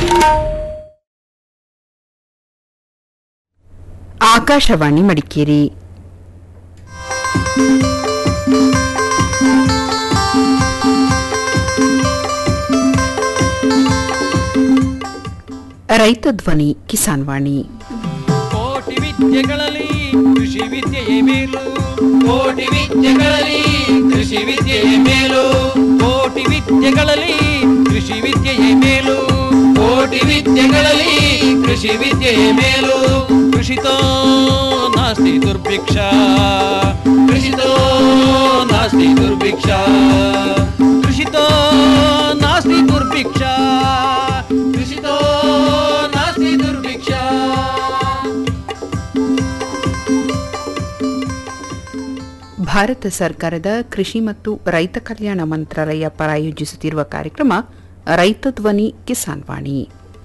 ಆಕಾಶವಾಣಿ ಮಡಿಕೇರಿ ರೈತ ಧ್ವನಿ ಕಿಸಾನ್ ವಾಣಿ ಕೋಟಿ ವಿದ್ಯೆಗಳಲ್ಲಿ ಕೃಷಿ ವಿದ್ಯೆಯೇ ಮೇಲು ಕೋಟಿ ವಿದ್ಯೆಗಳಲ್ಲಿ ಕೃಷಿ ವಿದ್ಯೆಯೇ ಮೇಲು ಕೋಟಿ ವಿದ್ಯೆಗಳಲ್ಲಿ ಕೃಷಿ ವಿದ್ಯೆಯೇ ಮೇಲು ಕೋಟಿ ವಿದ್ಯೆಗಳಲ್ಲಿ ಕೃಷಿ ವಿದ್ಯೆಯೇ ಮೇಲು ಕೃಷಿತೋ ನಾಸ್ತಿ ದುರ್ಭಿಕ್ಷ ಕೃಷಿತೋ ನಾಸ್ತಿ ದುರ್ಭಿಕ್ಷ ಕೃಷಿತೋ ನಾಸ್ತಿ ದುರ್ಭಿಕ್ಷ ಕೃಷಿತೋ ನಾಸ್ತಿ ದುರ್ಭಿಕ್ಷ ಭಾರತ ಸರ್ಕಾರದ ಕೃಷಿ ಮತ್ತು ರೈತ ಕಲ್ಯಾಣ ಮಂತ್ರಾಲಯ ಪ್ರಾಯೋಜಿಸುತ್ತಿರುವ ಕಾರ್ಯಕ್ರಮ ರೈತ ಧ್ವನಿ ಕಿಸಾನ್ ವಾಣಿ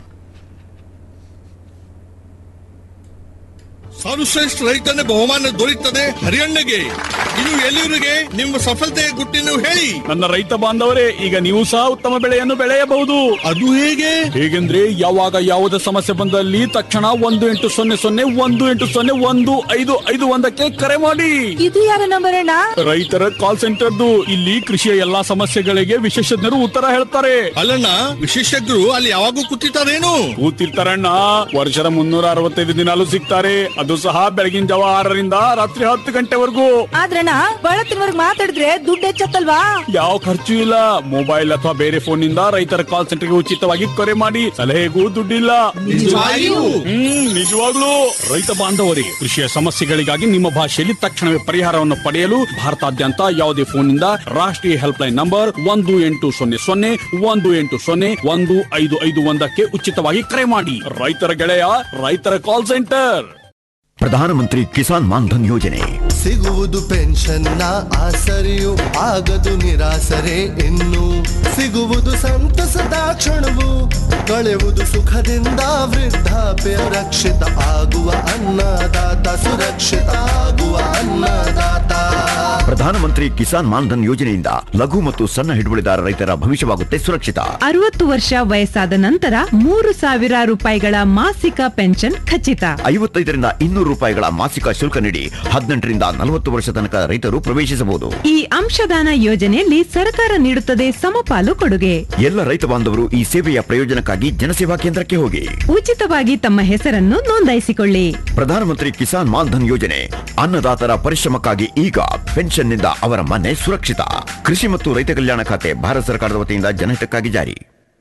ಸರ್ವಶ್ರೇಷ್ಠ ರೈತನ ಬಹುಮಾನ ದೊರೆಯುತ್ತದೆ ಹರಿಯಣ್ಣಗೆ ಇದು ಎಲ್ಲಿವರಿಗೆ ನಿಮ್ಮ ಸಫಲತೆಯ ಗುಟ್ಟಿನ ಹೇಳಿ ನನ್ನ ರೈತ ಬಾಂಧವರೇ ಈಗ ನೀವು ಸಹ ಉತ್ತಮ ಬೆಳೆಯನ್ನು ಬೆಳೆಯಬಹುದು ಅದು ಹೇಗೆ ಹೇಗೆಂದ್ರೆ ಯಾವಾಗ ಯಾವುದೇ ಸಮಸ್ಯೆ ಬಂದಲ್ಲಿ ತಕ್ಷಣ ಒಂದು ಎಂಟು ಸೊನ್ನೆ ಸೊನ್ನೆ ಒಂದು ಎಂಟು ಸೊನ್ನೆ ಒಂದು ಐದು ಐದು ಒಂದಕ್ಕೆ ಕರೆ ಮಾಡಿ ಇದು ಯಾರ ನಂಬರ್ ಅಣ್ಣ ರೈತರ ಕಾಲ್ ಸೆಂಟರ್ದು ಇಲ್ಲಿ ಕೃಷಿಯ ಎಲ್ಲಾ ಸಮಸ್ಯೆಗಳಿಗೆ ವಿಶೇಷಜ್ಞರು ಉತ್ತರ ಹೇಳ್ತಾರೆ ಅಲ್ಲಣ್ಣ ವಿಶೇಷಜ್ಞರು ಅಲ್ಲಿ ಯಾವಾಗೂ ಕೂತಿರ್ತಾರೇನು ಕೂತಿರ್ತಾರಣ್ಣ ವರ್ಷದ ಮುನ್ನೂರ ಅರವತ್ತೈದು ದಿನಾಲು ಸಿಗ್ತಾರೆ ಅದು ಸಹ ಬೆಳಗಿನ ಜಾವ ಆರರಿಂದ ರಾತ್ರಿ ಹತ್ತು ಗಂಟೆವರೆಗೂ ಆದ್ರಣ್ಣ ಬಳತ್ತಿನವರ್ಗ್ ಮಾತಾಡಿದ್ರೆ ದುಡ್ಡು ಹೆಚ್ಚತ್ತಲ್ವಾ ಯಾವ ಖರ್ಚು ಇಲ್ಲ ಮೊಬೈಲ್ ಅಥವಾ ಬೇರೆ ಫೋನ್ ನಿಂದ ರೈತರ ಕಾಲ್ ಸೆಂಟರ್ಗೆ ಉಚಿತವಾಗಿ ಕರೆ ಮಾಡಿ ಸಲಹೆಗೂ ದುಡ್ಡಿಲ್ಲ ನಿಜವಾಗಿಯೂ? ಹ್ಮ್ ನಿಜವಾಗ್ಲೂ ರೈತ ಬಾಂಧವರಿಗೆ ಕೃಷಿಯ ಸಮಸ್ಯೆಗಳಿಗಾಗಿ ನಿಮ್ಮ ಭಾಷೆಯಲ್ಲಿ ತಕ್ಷಣವೇ ಪರಿಹಾರವನ್ನು ಪಡೆಯಲು ಭಾರತಾದ್ಯಂತ ಯಾವುದೇ ಫೋನ್ ನಿಂದ ರಾಷ್ಟ್ರೀಯ ಹೆಲ್ಪ್ ಲೈನ್ ನಂಬರ್ ಒಂದು ಎಂಟು ಸೊನ್ನೆ ಸೊನ್ನೆ ಒಂದು ಎಂಟು ಸೊನ್ನೆ ಒಂದು ಐದು ಐದು ಒಂದಕ್ಕೆ ಉಚಿತವಾಗಿ ಕರೆ ಮಾಡಿ ರೈತರ ಗೆಳೆಯ ರೈತರ ಕಾಲ್ ಸೆಂಟರ್ ಪ್ರಧಾನಮಂತ್ರಿ ಕಿಸಾನ್ ಮಾನ್ಧನ್ ಯೋಜನೆ ಸಿಗುವುದು ಪೆನ್ಷನ್ನ ಆಸರೆಯು ಆಗದು ನಿರಾಸರೆ ಇನ್ನು ಸಿಗುವುದು ಸಂತಸದ ಕ್ಷಣವು ಕಳೆಯುವುದು ಸುಖದಿಂದ ವೃದ್ಧಾಪ್ಯ ರಕ್ಷಿತ ಆಗುವ ಅನ್ನದಾತ ಸುರಕ್ಷಿತ ಆಗುವ ಅನ್ನದಾತ ಪ್ರಧಾನಮಂತ್ರಿ ಕಿಸಾನ್ ಮಾನ್ಧನ್ ಯೋಜನೆಯಿಂದ ಲಘು ಮತ್ತು ಸಣ್ಣ ಹಿಡುವಳಿದಾರ ರೈತರ ಭವಿಷ್ಯವಾಗುತ್ತೆ ಸುರಕ್ಷಿತ ಅರವತ್ತು ವರ್ಷ ವಯಸ್ಸಾದ ನಂತರ ಮೂರು ಸಾವಿರ ರೂಪಾಯಿಗಳ ಮಾಸಿಕ ಪೆನ್ಷನ್ ಖಚಿತ ಐವತ್ತೈದರಿಂದ ಇನ್ನೂರು ರೂಪಾಯಿಗಳ ಮಾಸಿಕ ಶುಲ್ಕ ನೀಡಿ ಹದಿನೆಂಟರಿಂದ ನಲವತ್ತು ವರ್ಷ ತನಕ ರೈತರು ಪ್ರವೇಶಿಸಬಹುದು ಈ ಅಂಶದಾನ ಯೋಜನೆಯಲ್ಲಿ ಸರ್ಕಾರ ನೀಡುತ್ತದೆ ಸಮಪಾಲು ಕೊಡುಗೆ ಎಲ್ಲ ರೈತ ಬಾಂಧವರು ಈ ಸೇವೆಯ ಪ್ರಯೋಜನಕ್ಕಾಗಿ ಜನಸೇವಾ ಕೇಂದ್ರಕ್ಕೆ ಹೋಗಿ ಉಚಿತವಾಗಿ ತಮ್ಮ ಹೆಸರನ್ನು ನೋಂದಾಯಿಸಿಕೊಳ್ಳಿ ಪ್ರಧಾನಮಂತ್ರಿ ಕಿಸಾನ್ ಮಾನ್ಧನ್ ಯೋಜನೆ ಅನ್ನದಾತರ ಪರಿಶ್ರಮಕ್ಕಾಗಿ ಈಗ ಪೆನ್ಷನ್ನಿಂದ ಅವರ ಮನೆ ಸುರಕ್ಷಿತ ಕೃಷಿ ಮತ್ತು ರೈತ ಕಲ್ಯಾಣ ಖಾತೆ ಭಾರತ ಸರ್ಕಾರದ ವತಿಯಿಂದ ಜನಹಿತಕ್ಕಾಗಿ ಜಾರಿ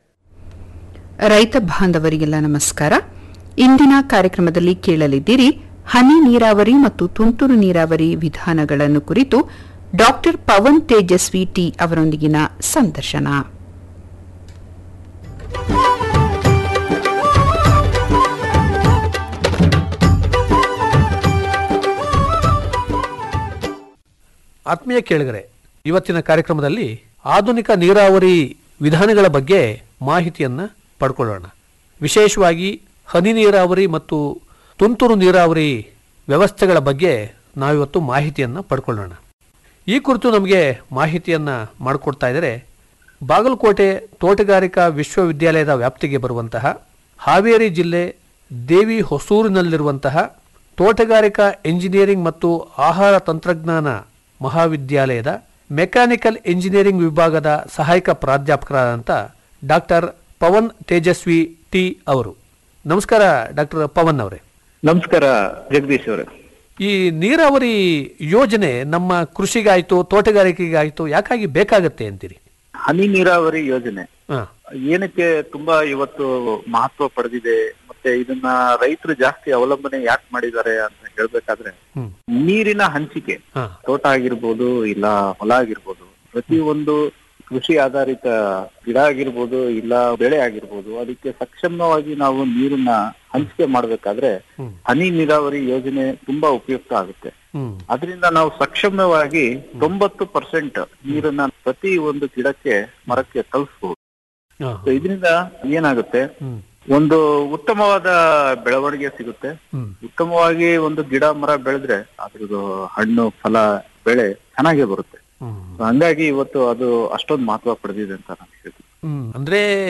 ರೈತ ಬಾಂಧವರಿಗೆಲ್ಲ ನಮಸ್ಕಾರ ಇಂದಿನ ಕಾರ್ಯಕ್ರಮದಲ್ಲಿ ಕೇಳಲಿದ್ದೀರಿ ಹನಿ ನೀರಾವರಿ ಮತ್ತು ತುಂತುರು ನೀರಾವರಿ ವಿಧಾನಗಳನ್ನು ಕುರಿತು ಡಾಕ್ಟರ್ ಪವನ್ ತೇಜಸ್ವಿ ಟಿ ಅವರೊಂದಿಗಿನ ಸಂದರ್ಶನ ಆತ್ಮೀಯ ಕೇಳಿಗರೆ ಇವತ್ತಿನ ಕಾರ್ಯಕ್ರಮದಲ್ಲಿ ಆಧುನಿಕ ನೀರಾವರಿ ವಿಧಾನಗಳ ಬಗ್ಗೆ ಮಾಹಿತಿಯನ್ನು ಪಡ್ಕೊಳ್ಳೋಣ ವಿಶೇಷವಾಗಿ ಹನಿ ನೀರಾವರಿ ಮತ್ತು ತುಂತುರು ನೀರಾವರಿ ವ್ಯವಸ್ಥೆಗಳ ಬಗ್ಗೆ ನಾವಿವತ್ತು ಮಾಹಿತಿಯನ್ನು ಪಡ್ಕೊಳ್ಳೋಣ ಈ ಕುರಿತು ನಮಗೆ ಮಾಹಿತಿಯನ್ನು ಮಾಡಿಕೊಡ್ತಾ ಇದ್ದಾರೆ ಬಾಗಲಕೋಟೆ ತೋಟಗಾರಿಕಾ ವಿಶ್ವವಿದ್ಯಾಲಯದ ವ್ಯಾಪ್ತಿಗೆ ಬರುವಂತಹ ಹಾವೇರಿ ಜಿಲ್ಲೆ ದೇವಿ ಹೊಸೂರಿನಲ್ಲಿರುವಂತಹ ತೋಟಗಾರಿಕಾ ಎಂಜಿನಿಯರಿಂಗ್ ಮತ್ತು ಆಹಾರ ತಂತ್ರಜ್ಞಾನ ಮಹಾವಿದ್ಯಾಲಯದ ಮೆಕ್ಯಾನಿಕಲ್ ಎಂಜಿನಿಯರಿಂಗ್ ವಿಭಾಗದ ಸಹಾಯಕ ಪ್ರಾಧ್ಯಾಪಕರಾದಂಥ ಡಾಕ್ಟರ್ ಪವನ್ ತೇಜಸ್ವಿ ಟಿ ಅವರು ನಮಸ್ಕಾರ ಡಾಕ್ಟರ್ ಪವನ್ ಅವರೇ ನಮಸ್ಕಾರ ಜಗದೀಶ್ ಅವರೇ ಈ ನೀರಾವರಿ ಯೋಜನೆ ನಮ್ಮ ಕೃಷಿಗಾಯ್ತು ತೋಟಗಾರಿಕೆಗಾಯ್ತು ಯಾಕಾಗಿ ಬೇಕಾಗತ್ತೆ ಅಂತೀರಿ ಹನಿ ನೀರಾವರಿ ಯೋಜನೆ ಹಾ ಏನಕ್ಕೆ ತುಂಬಾ ಇವತ್ತು ಮಹತ್ವ ಪಡೆದಿದೆ ಮತ್ತೆ ಇದನ್ನ ರೈತರು ಜಾಸ್ತಿ ಅವಲಂಬನೆ ಯಾಕೆ ಮಾಡಿದ್ದಾರೆ ಅಂತ ಹೇಳ್ಬೇಕಾದ್ರೆ ಹ್ಮ್. ನೀರಿನ ಹಂಚಿಕೆ ಹಾ ತೋಟ ಆಗಿರ್ಬೋದು ಇಲ್ಲ ಹೊಲ ಆಗಿರ್ಬೋದು ಪ್ರತಿಯೊಂದು ಕೃಷಿ ಆಧಾರಿತ ಗಿಡ ಆಗಿರ್ಬೋದು ಇಲ್ಲ ಬೆಳೆ ಆಗಿರ್ಬೋದು ಅದಕ್ಕೆ ಸಕ್ಷಮವಾಗಿ ನಾವು ನೀರನ್ನ ಹಂಚಿಕೆ ಮಾಡ್ಬೇಕಾದ್ರೆ ಹ್ಮ್. ಹನಿ ನೀರಾವರಿ ಯೋಜನೆ ತುಂಬಾ ಉಪಯುಕ್ತ ಆಗುತ್ತೆ ಹ್ಮ್ ಅದರಿಂದ ನಾವು ಸಕ್ಷಮವಾಗಿ ತೊಂಬತ್ತು ಪರ್ಸೆಂಟ್ ನೀರನ್ನ ಪ್ರತಿ ಒಂದು ಗಿಡಕ್ಕೆ ಮರಕ್ಕೆ ತಲುಸ್ಬಹುದು ಹಾ. So ಇದರಿಂದ ಏನಾಗುತ್ತೆ ಹ್ಮ್ ಒಂದು ಉತ್ತಮವಾದ ಬೆಳವಣಿಗೆ ಸಿಗುತ್ತೆ ಹ್ಮ್ ಉತ್ತಮವಾಗಿ ಒಂದು ಗಿಡ ಮರ ಬೆಳೆದ್ರೆ ಅದ್ರದ್ದು ಹಣ್ಣು ಫಲ ಬೆಳೆ ಚೆನ್ನಾಗೇ ಬರುತ್ತೆ ಹ್ಮ್ So ಹಂಗಾಗಿ ಇವತ್ತು ಅದು ಅಷ್ಟೊಂದು ಮಹತ್ವ ಪಡೆದಿದೆ ಅಂತ ನಾನು ಹೇಳ್ತೀನಿ ಹ್ಮ್ ಅಂದ್ರೆ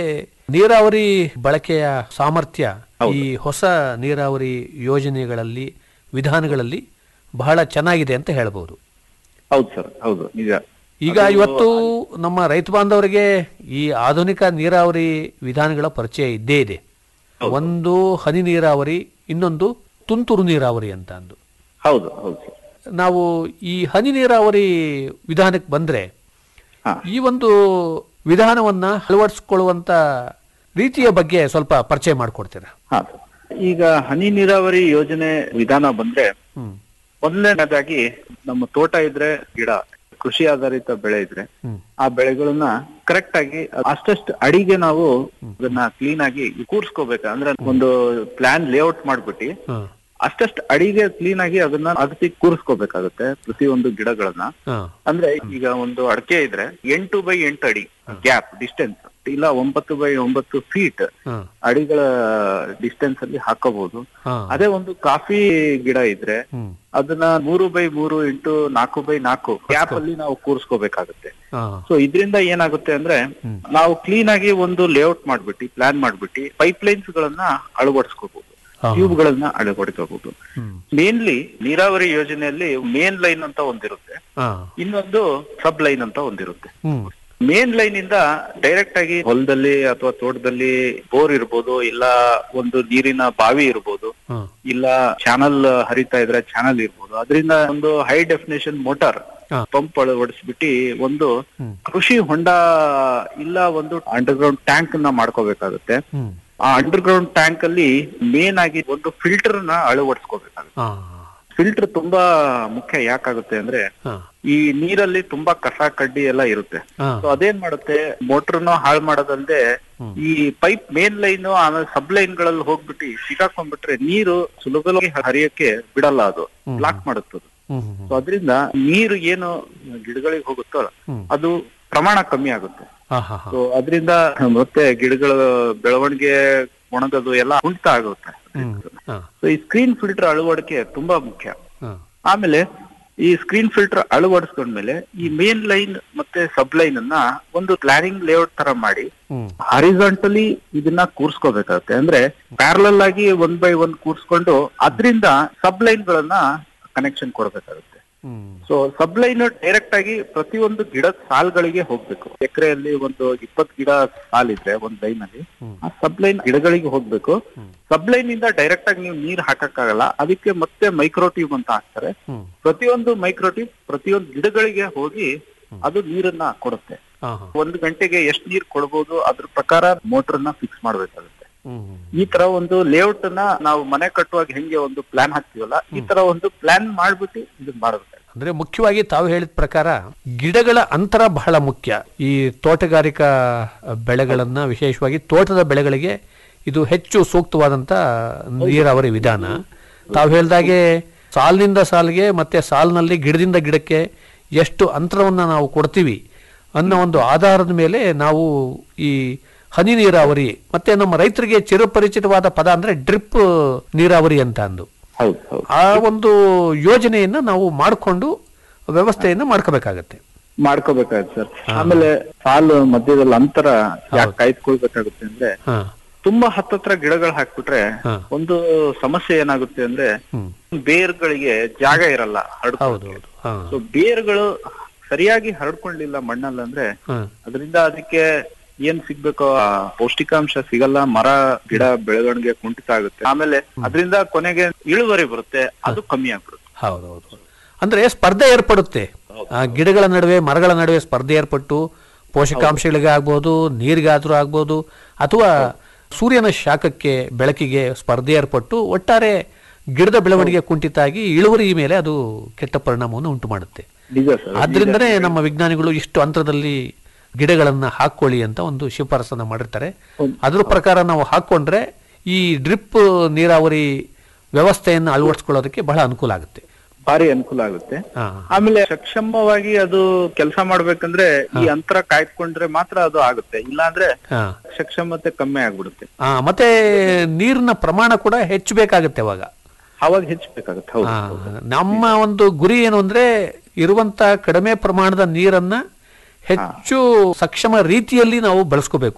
ನೀರಾವರಿ ಬಳಕೆಯ ಸಾಮರ್ಥ್ಯ ಈ ಹೊಸ ನೀರಾವರಿ ಯೋಜನೆಗಳಲ್ಲಿ ವಿಧಾನಗಳಲ್ಲಿ ಬಹಳ ಚೆನ್ನಾಗಿದೆ ಅಂತ ಹೇಳ್ಬೋದು ಹೌದು ಸರ್ ಹೌದು ನಿಜ ಈಗ ಇವತ್ತು ನಮ್ಮ ರೈತ ಬಾಂಧವರಿಗೆ ಈ ಆಧುನಿಕ ನೀರಾವರಿ ವಿಧಾನಗಳ ಪರಿಚಯ ಇದ್ದೇ ಇದೆ ಒಂದು ಹನಿ ನೀರಾವರಿ ಇನ್ನೊಂದು ತುಂತುರು ನೀರಾವರಿ ಅಂತ ಅಂದು ಹೌದು ಹೌದು ಸರ್ ನಾವು ಈ ಹನಿ ನೀರಾವರಿ ವಿಧಾನಕ್ಕೆ ಬಂದ್ರೆ ಹಾ. ಈ ಒಂದು ವಿಧಾನವನ್ನ ಅಳವಡಿಸ್ಕೊಳ್ಳುವಂತ ರೀತಿಯ ಬಗ್ಗೆ ಸ್ವಲ್ಪ ಪರಿಚಯ ಮಾಡಿಕೊಡ್ತೀರಾ ಹಾ ಸರ್ ಈಗ ಹನಿ ನೀರಾವರಿ ಯೋಜನೆ ವಿಧಾನ ಬಂದ್ರೆ ಹ್ಮ್ ಮೊದಲನೇದಾಗಿ ನಮ್ಮ ತೋಟ ಇದ್ರೆ ಗಿಡ ಕೃಷಿ ಆಧಾರಿತ ಬೆಳೆ ಇದ್ರೆ ಹ್ಮ್. ಆ ಬೆಳೆಗಳನ್ನ ಕರೆಕ್ಟ್ ಆಗಿ ಅಷ್ಟಷ್ಟು ಅಡಿಗೆ ನಾವು ಅದನ್ನ ಕ್ಲೀನ್ ಆಗಿ ಕೂರ್ಸ್ಕೋಬೇಕು ಅಂದ್ರೆ ಒಂದು ಪ್ಲಾನ್ ಲೇಔಟ್ ಮಾಡ್ಬಿಟ್ಟು ಹಾ ಅಷ್ಟಷ್ಟು ಅಡಿಗೆ ಕ್ಲೀನ್ ಆಗಿ ಅದನ್ನ ಅಗತಿ ಕೂರಿಸ್ಕೋಬೇಕಾಗುತ್ತೆ ಪ್ರತಿಯೊಂದು ಗಿಡಗಳನ್ನ ಹಾ ಅಂದ್ರೆ ಈಗ ಒಂದು ಅಡಕೆ ಇದ್ರೆ ಎಂಟು ಬೈ ಎಂಟು ಅಡಿ ಗ್ಯಾಪ್ ಡಿಸ್ಟೆನ್ಸ್ ಇಲ್ಲ ಒಂಬತ್ತು ಬೈ ಒಂಬತ್ತು ಫೀಟ್ ಹಾ ಅಡಿಗಳ ಡಿಸ್ಟೆನ್ಸ್ ಅಲ್ಲಿ ಹಾಕೋಬಹುದು ಹಾ ಅದೇ ಒಂದು ಕಾಫಿ ಗಿಡ ಇದ್ರೆ ಹ್ಮ್ ಅದನ್ನ ಮೂರು ಬೈ ಮೂರು ಇಂಟು ನಾಲ್ಕು ಬೈ ನಾಲ್ಕು ಗ್ಯಾಪ್ ಅಲ್ಲಿ ನಾವು ಕೂರಿಸ್ಕೋಬೇಕಾಗುತ್ತೆ ಹಾ ಸೊ ಇದರಿಂದ ಏನಾಗುತ್ತೆ ಅಂದ್ರೆ ನಾವು ಕ್ಲೀನ್ ಆಗಿ ಒಂದು ಲೇಔಟ್ ಮಾಡ್ಬಿಟ್ಟು ಪ್ಲಾನ್ ಮಾಡ್ಬಿಟ್ಟು ಪೈಪ್ ಲೈನ್ಸ್ ಗಳನ್ನ ಅಳವಡಿಸ್ಕೋಬಹುದು ಹಾ. ಟ್ಯೂಬ್ ಗಳನ್ನ ಅಳವಡಿಸಬಹುದು ಹ್ಮ್ ಮೇನ್ಲಿ ನೀರಾವರಿ ಯೋಜನೆಯಲ್ಲಿ ಮೇನ್ ಲೈನ್ ಅಂತ ಒಂದಿರುತ್ತೆ ಹಾ ಇನ್ನೊಂದು ಸಬ್ ಲೈನ್ ಅಂತ ಒಂದಿರುತ್ತೆ ಹ್ಮ್ ಮೇನ್ ಲೈನ್ ಇಂದ ಡೈರೆಕ್ಟ್ ಆಗಿ ಹೊಲದಲ್ಲಿ ಅಥವಾ ತೋಟದಲ್ಲಿ ಬೋರ್ ಇರ್ಬೋದು ಇಲ್ಲ ಒಂದು ನೀರಿನ ಬಾವಿ ಇರ್ಬೋದು ಹಾ ಇಲ್ಲ ಚಾನಲ್ ಹರಿತಾ ಇದ್ರೆ ಚಾನಲ್ ಇರ್ಬೋದು ಅದರಿಂದ ಒಂದು ಹೈ ಡೆಫಿನೇಷನ್ ಮೋಟಾರ್ ಹಾ. ಪಂಪ್ ಅಳವಡಿಸ್ಬಿಟ್ಟು ಒಂದು ಹ್ಮ್. ಕೃಷಿ ಹೊಂಡ ಇಲ್ಲ ಒಂದು ಅಂಡರ್ ಗ್ರೌಂಡ್ ಟ್ಯಾಂಕ್ ನ ಮಾಡ್ಕೋಬೇಕಾಗುತ್ತೆ ಹ್ಮ್ ಆ ಅಂಡರ್ ಗ್ರೌಂಡ್ ಟ್ಯಾಂಕ್ ಅಲ್ಲಿ ಮೇನ್ ಆಗಿ ಒಂದು ಫಿಲ್ಟರ್ ನ ಅಳವಡಿಸ್ಕೋಬೇಕಾಗುತ್ತೆ ಹಾ ಫಿಲ್ಟರ್ ತುಂಬಾ ಮುಖ್ಯ ಯಾಕಾಗುತ್ತೆ ಅಂದ್ರೆ ಹಾ ಈ ನೀರಲ್ಲಿ ತುಂಬಾ ಕಸ ಕಡ್ಡಿ ಎಲ್ಲ ಇರುತ್ತೆ ಹಾ ಸೊ ಅದೇನ್ ಮಾಡುತ್ತೆ ಮೋಟರ್ನ ಹಾಳು ಮಾಡೋದಲ್ದೆ ಈ ಪೈಪ್ ಮೇನ್ ಲೈನ್ ಆಮೇಲೆ ಸಬ್ ಲೈನ್ ಗಳಲ್ಲಿ ಹೋಗ್ಬಿಟ್ಟು ಸಿಗಾಕೊಂಡ್ಬಿಟ್ರೆ ನೀರು ಸುಲಭವಾಗಿ ಹರಿಯಕ್ಕೆ ಬಿಡಲ್ಲ ಅದು ಬ್ಲಾಕ್ ಮಾಡುತ್ತೆ ಅದು ಹ್ಮ್ ಹ್ಮ್ ಸೊ ಅದರಿಂದ ನೀರು ಏನು ಗಿಡಗಳಿಗೆ ಹೋಗುತ್ತೋ ಹ್ಮ್. ಅದು ಪ್ರಮಾಣ ಕಮ್ಮಿ ಆಗುತ್ತೆ ಹಾ ಹಾ ಹಾ ಸೊ ಅದರಿಂದ ಮತ್ತೆ ಗಿಡಗಳ ಬೆಳವಣಿಗೆ ಒಣಗೋದು ಎಲ್ಲ ಕುಂಠಿತ ಆಗುತ್ತೆ ಹ್ಮ್ ಹಾ ಸೊ ಈ ಸ್ಕ್ರೀನ್ ಫಿಲ್ಟರ್ ಅಳವಡಿಕೆ ತುಂಬಾ ಮುಖ್ಯ ಹಾ ಆಮೇಲೆ ಈ ಸ್ಕ್ರೀನ್ ಫಿಲ್ಟರ್ ಅಳವಡಿಸ್ಕೊಂಡ್ಮೇಲೆ ಈ ಮೇನ್ ಲೈನ್ ಮತ್ತೆ ಸಬ್ ಲೈನ್ ಅನ್ನ ಒಂದು ಪ್ಲಾನಿಂಗ್ ಲೇಔಟ್ ತರ ಮಾಡಿ ಹ್ಮ್ ಹಾರಿಜಾಂಟಲಿ ಇದನ್ನ ಕೂರ್ಸ್ಕೋಬೇಕಾಗುತ್ತೆ ಅಂದ್ರೆ ಪ್ಯಾರಲಲ್ ಆಗಿ ಒನ್ ಬೈ ಒನ್ ಕೂರ್ಸ್ಕೊಂಡು ಅದರಿಂದ ಸಬ್ ಲೈನ್ ಗಳನ್ನ ಕನೆಕ್ಷನ್ ಕೊಡ್ಬೇಕಾಗುತ್ತೆ ಹ್ಮ್ ಸೊ ಸಬ್ ಲೈನ್ ಡೈರೆಕ್ಟ್ ಆಗಿ ಪ್ರತಿಯೊಂದು ಗಿಡದ ಸಾಲ್ಗಳಿಗೆ ಹೋಗ್ಬೇಕು ಎಕರೆಯಲ್ಲಿ ಒಂದು ಇಪ್ಪತ್ ಗಿಡ ಸಾಲಿದ್ರೆ ಒಂದ್ ಲೈನ್ ಅಲ್ಲಿ ಆ ಸಬ್ ಲೈನ್ ಗಿಡಗಳಿಗೆ ಹೋಗ್ಬೇಕು ಸಬ್ ಲೈನ್ ಇಂದ ಡೈರೆಕ್ಟ್ ಆಗಿ ನೀವು ನೀರ್ ಹಾಕಕ್ಕಾಗಲ್ಲ ಅದಕ್ಕೆ ಮತ್ತೆ ಮೈಕ್ರೋ ಟ್ಯೂಬ್ ಅಂತ ಹಾಕ್ತಾರೆ ಹ್ಮ್ ಪ್ರತಿಯೊಂದು ಮೈಕ್ರೋ ಟ್ಯೂಬ್ ಪ್ರತಿಯೊಂದು ಗಿಡಗಳಿಗೆ ಹೋಗಿ ಅದು ನೀರನ್ನ ಕೊಡುತ್ತೆ ಹಾ ಹಾ ಒಂದು ಗಂಟೆಗೆ ಎಷ್ಟು ನೀರ್ ಕೊಡ್ಬೋದು ಅದ್ರ ಪ್ರಕಾರ ಮೋಟರ್ನ ಫಿಕ್ಸ್ ಮಾಡ್ಬೇಕಾಗುತ್ತೆ ಹ್ಮ್ ಹ್ಮ್ ಈ ತರ ಒಂದು ಲೇಔಟ್ ಅನ್ನ ನಾವು ಮನೆ ಕಟ್ಟುವಾಗ ಹೆಂಗೆ ಒಂದು ಪ್ಲಾನ್ ಹಾಕ್ತಿವಲ್ಲ ಈ ತರ ಒಂದು ಪ್ಲಾನ್ ಮಾಡ್ಬಿಟ್ಟು ಇದನ್ನ ಮಾಡ್ಬೇಕು ಅಂದ್ರೆ ಮುಖ್ಯವಾಗಿ ತಾವು ಹೇಳಿದ ಪ್ರಕಾರ ಗಿಡಗಳ ಅಂತರ ಬಹಳ ಮುಖ್ಯ ಈ ತೋಟಗಾರಿಕಾ ಬೆಳೆಗಳನ್ನ ವಿಶೇಷವಾಗಿ ತೋಟದ ಬೆಳೆಗಳಿಗೆ ಇದು ಹೆಚ್ಚು ಸೂಕ್ತವಾದಂತ ನೀರಾವರಿ ವಿಧಾನ ತಾವು ಹೇಳ್ದಾಗೆ ಸಾಲಿನಿಂದ ಸಾಲಿಗೆ ಮತ್ತೆ ಸಾಲಿನಲ್ಲಿ ಗಿಡದಿಂದ ಗಿಡಕ್ಕೆ ಎಷ್ಟು ಅಂತರವನ್ನ ನಾವು ಕೊಡ್ತೀವಿ ಅನ್ನೋ ಒಂದು ಆಧಾರದ ಮೇಲೆ ನಾವು ಈ ಹನಿ ನೀರಾವರಿ ಮತ್ತೆ ನಮ್ಮ ರೈತರಿಗೆ ಚಿರಪರಿಚಿತವಾದ ಪದ ಅಂದ್ರೆ ಡ್ರಿಪ್ ನೀರಾವರಿ ಅಂತ ಅಂದು ಹೌದು ಹೌದು ಆ ಒಂದು ಯೋಜನೆಯನ್ನ ನಾವು ಮಾಡಿಕೊಂಡು ವ್ಯವಸ್ಥೆಯನ್ನ ಮಾಡ್ಕೋಬೇಕಾಗತ್ತೆ ಮಾಡ್ಕೋಬೇಕಾಗುತ್ತೆ ಸರ್ ಆಮೇಲೆ ಸಾಲು ಮಧ್ಯದಲ್ಲಿ ಅಂತರ ಯಾಕೆ ಕಾಯ್ದುಕೊಳ್ಬೇಕಾಗುತ್ತೆ ಅಂದ್ರೆ ಹಾ ತುಂಬಾ ಹತ್ತತ್ರ ಗಿಡಗಳು ಹಾಕ್ಬಿಟ್ರೆ ಹಾ. ಒಂದು ಸಮಸ್ಯೆ ಏನಾಗುತ್ತೆ ಅಂದ್ರೆ ಹ್ಮ್ ಬೇರ್ಗಳಿಗೆ ಜಾಗ ಇರಲ್ಲ ಹೌದು ಹರಡ್ಕೊಳ್ಳೋಕೆ ಹೌದು ಹಾ ಸೊ ಬೇರ್ಗಳು ಸರಿಯಾಗಿ ಹರಡ್ಕೊಳ್ಳಿಲ್ಲ ಮಣ್ಣಲ್ಲಿ ಅಂದ್ರೆ ಹಾ ಅದರಿಂದ ಅದಕ್ಕೆ ಏನ್ ಸಿಗ್ಬೇಕೋ ಆ ಪೌಷ್ಟಿಕಾಂಶ ಸಿಗಲ್ಲ ಮರ ಗಿಡ ಬೆಳವಣಿಗೆ ಕುಂಠಿತ ಆಗುತ್ತೆ ಆಮೇಲೆ ಅದರಿಂದ ಕೊನೆಗೆ ಇಳುವರಿ ಬರುತ್ತೆ ಅದು ಕಮ್ಮಿ ಆಗ್ಬಿಡುತ್ತೆ ಹೌದು ಹೌದು ಅಂದ್ರೆ ಸ್ಪರ್ಧೆ ಏರ್ಪಡುತ್ತೆ ಆ ಗಿಡಗಳ ನಡುವೆ ಮರಗಳ ನಡುವೆ ಸ್ಪರ್ಧೆ ಏರ್ಪಟ್ಟು ಪೋಷಕಾಂಶಗಳಿಗೆ ಆಗ್ಬೋದು ನೀರಿಗಾದ್ರೂ ಆಗ್ಬೋದು ಅಥವಾ ಸೂರ್ಯನ ಶಾಖಕ್ಕೆ ಬೆಳಕಿಗೆ ಸ್ಪರ್ಧೆ ಏರ್ಪಟ್ಟು ಒಟ್ಟಾರೆ ಗಿಡದ ಬೆಳವಣಿಗೆ ಕುಂಠಿತ ಆಗಿ ಇಳುವರಿ ಮೇಲೆ ಅದು ಕೆಟ್ಟ ಪರಿಣಾಮವನ್ನು ಉಂಟು ಮಾಡುತ್ತೆ ನಿಜ ಸರ್ ಆದ್ರಿಂದನೇ ನಮ್ಮ ವಿಜ್ಞಾನಿಗಳು ಇಷ್ಟು ಅಂತರದಲ್ಲಿ ಗಿಡಗಳನ್ನ ಹಾಕೊಳ್ಳಿ ಅಂತ ಒಂದು ಶಿಫಾರಸನ್ನ ಮಾಡಿರ್ತಾರೆ ಅದ್ರ ಪ್ರಕಾರ ನಾವು ಹಾಕೊಂಡ್ರೆ ಈ ಡ್ರಿಪ್ ನೀರಾವರಿ ವ್ಯವಸ್ಥೆಯನ್ನು ಅಳವಡಿಸ್ಕೊಳ್ಳೋದಕ್ಕೆ ಬಹಳ ಅನುಕೂಲ ಆಗುತ್ತೆ ಭಾರಿ ಅನುಕೂಲ ಆಗುತ್ತೆ ಹಾ ಆಮೇಲೆ ಸಕ್ಷಮವಾಗಿ ಅದು ಕೆಲಸ ಮಾಡ್ಬೇಕಂದ್ರೆ ಈ ಅಂತರ ಕಾಯ್ದುಕೊಂಡ್ರೆ ಮಾತ್ರ ಅದು ಆಗುತ್ತೆ ಇಲ್ಲಾಂದ್ರೆ ಹಾ ಸಕ್ಷಮತೆ ಕಮ್ಮಿ ಆಗ್ಬಿಡುತ್ತೆ ಆ, ಮತ್ತೆ ನೀರಿನ ಪ್ರಮಾಣ ಕೂಡ ಹೆಚ್ಚಬೇಕಾಗತ್ತೆ ಅವಾಗ ಅವಾಗ ಹೆಚ್ಚಬೇಕಾಗುತ್ತೆ ಹೌದು ಆ, ನಮ್ಮ ಒಂದು ಗುರಿ ಏನು ಅಂದ್ರೆ ಇರುವಂತ ಕಡಿಮೆ ಪ್ರಮಾಣದ ನೀರನ್ನ ಹೆಚ್ಚು ಸಕ್ಷಮ ರೀತಿಯಲ್ಲಿ ನಾವು ಬಳಸ್ಕೋಬೇಕು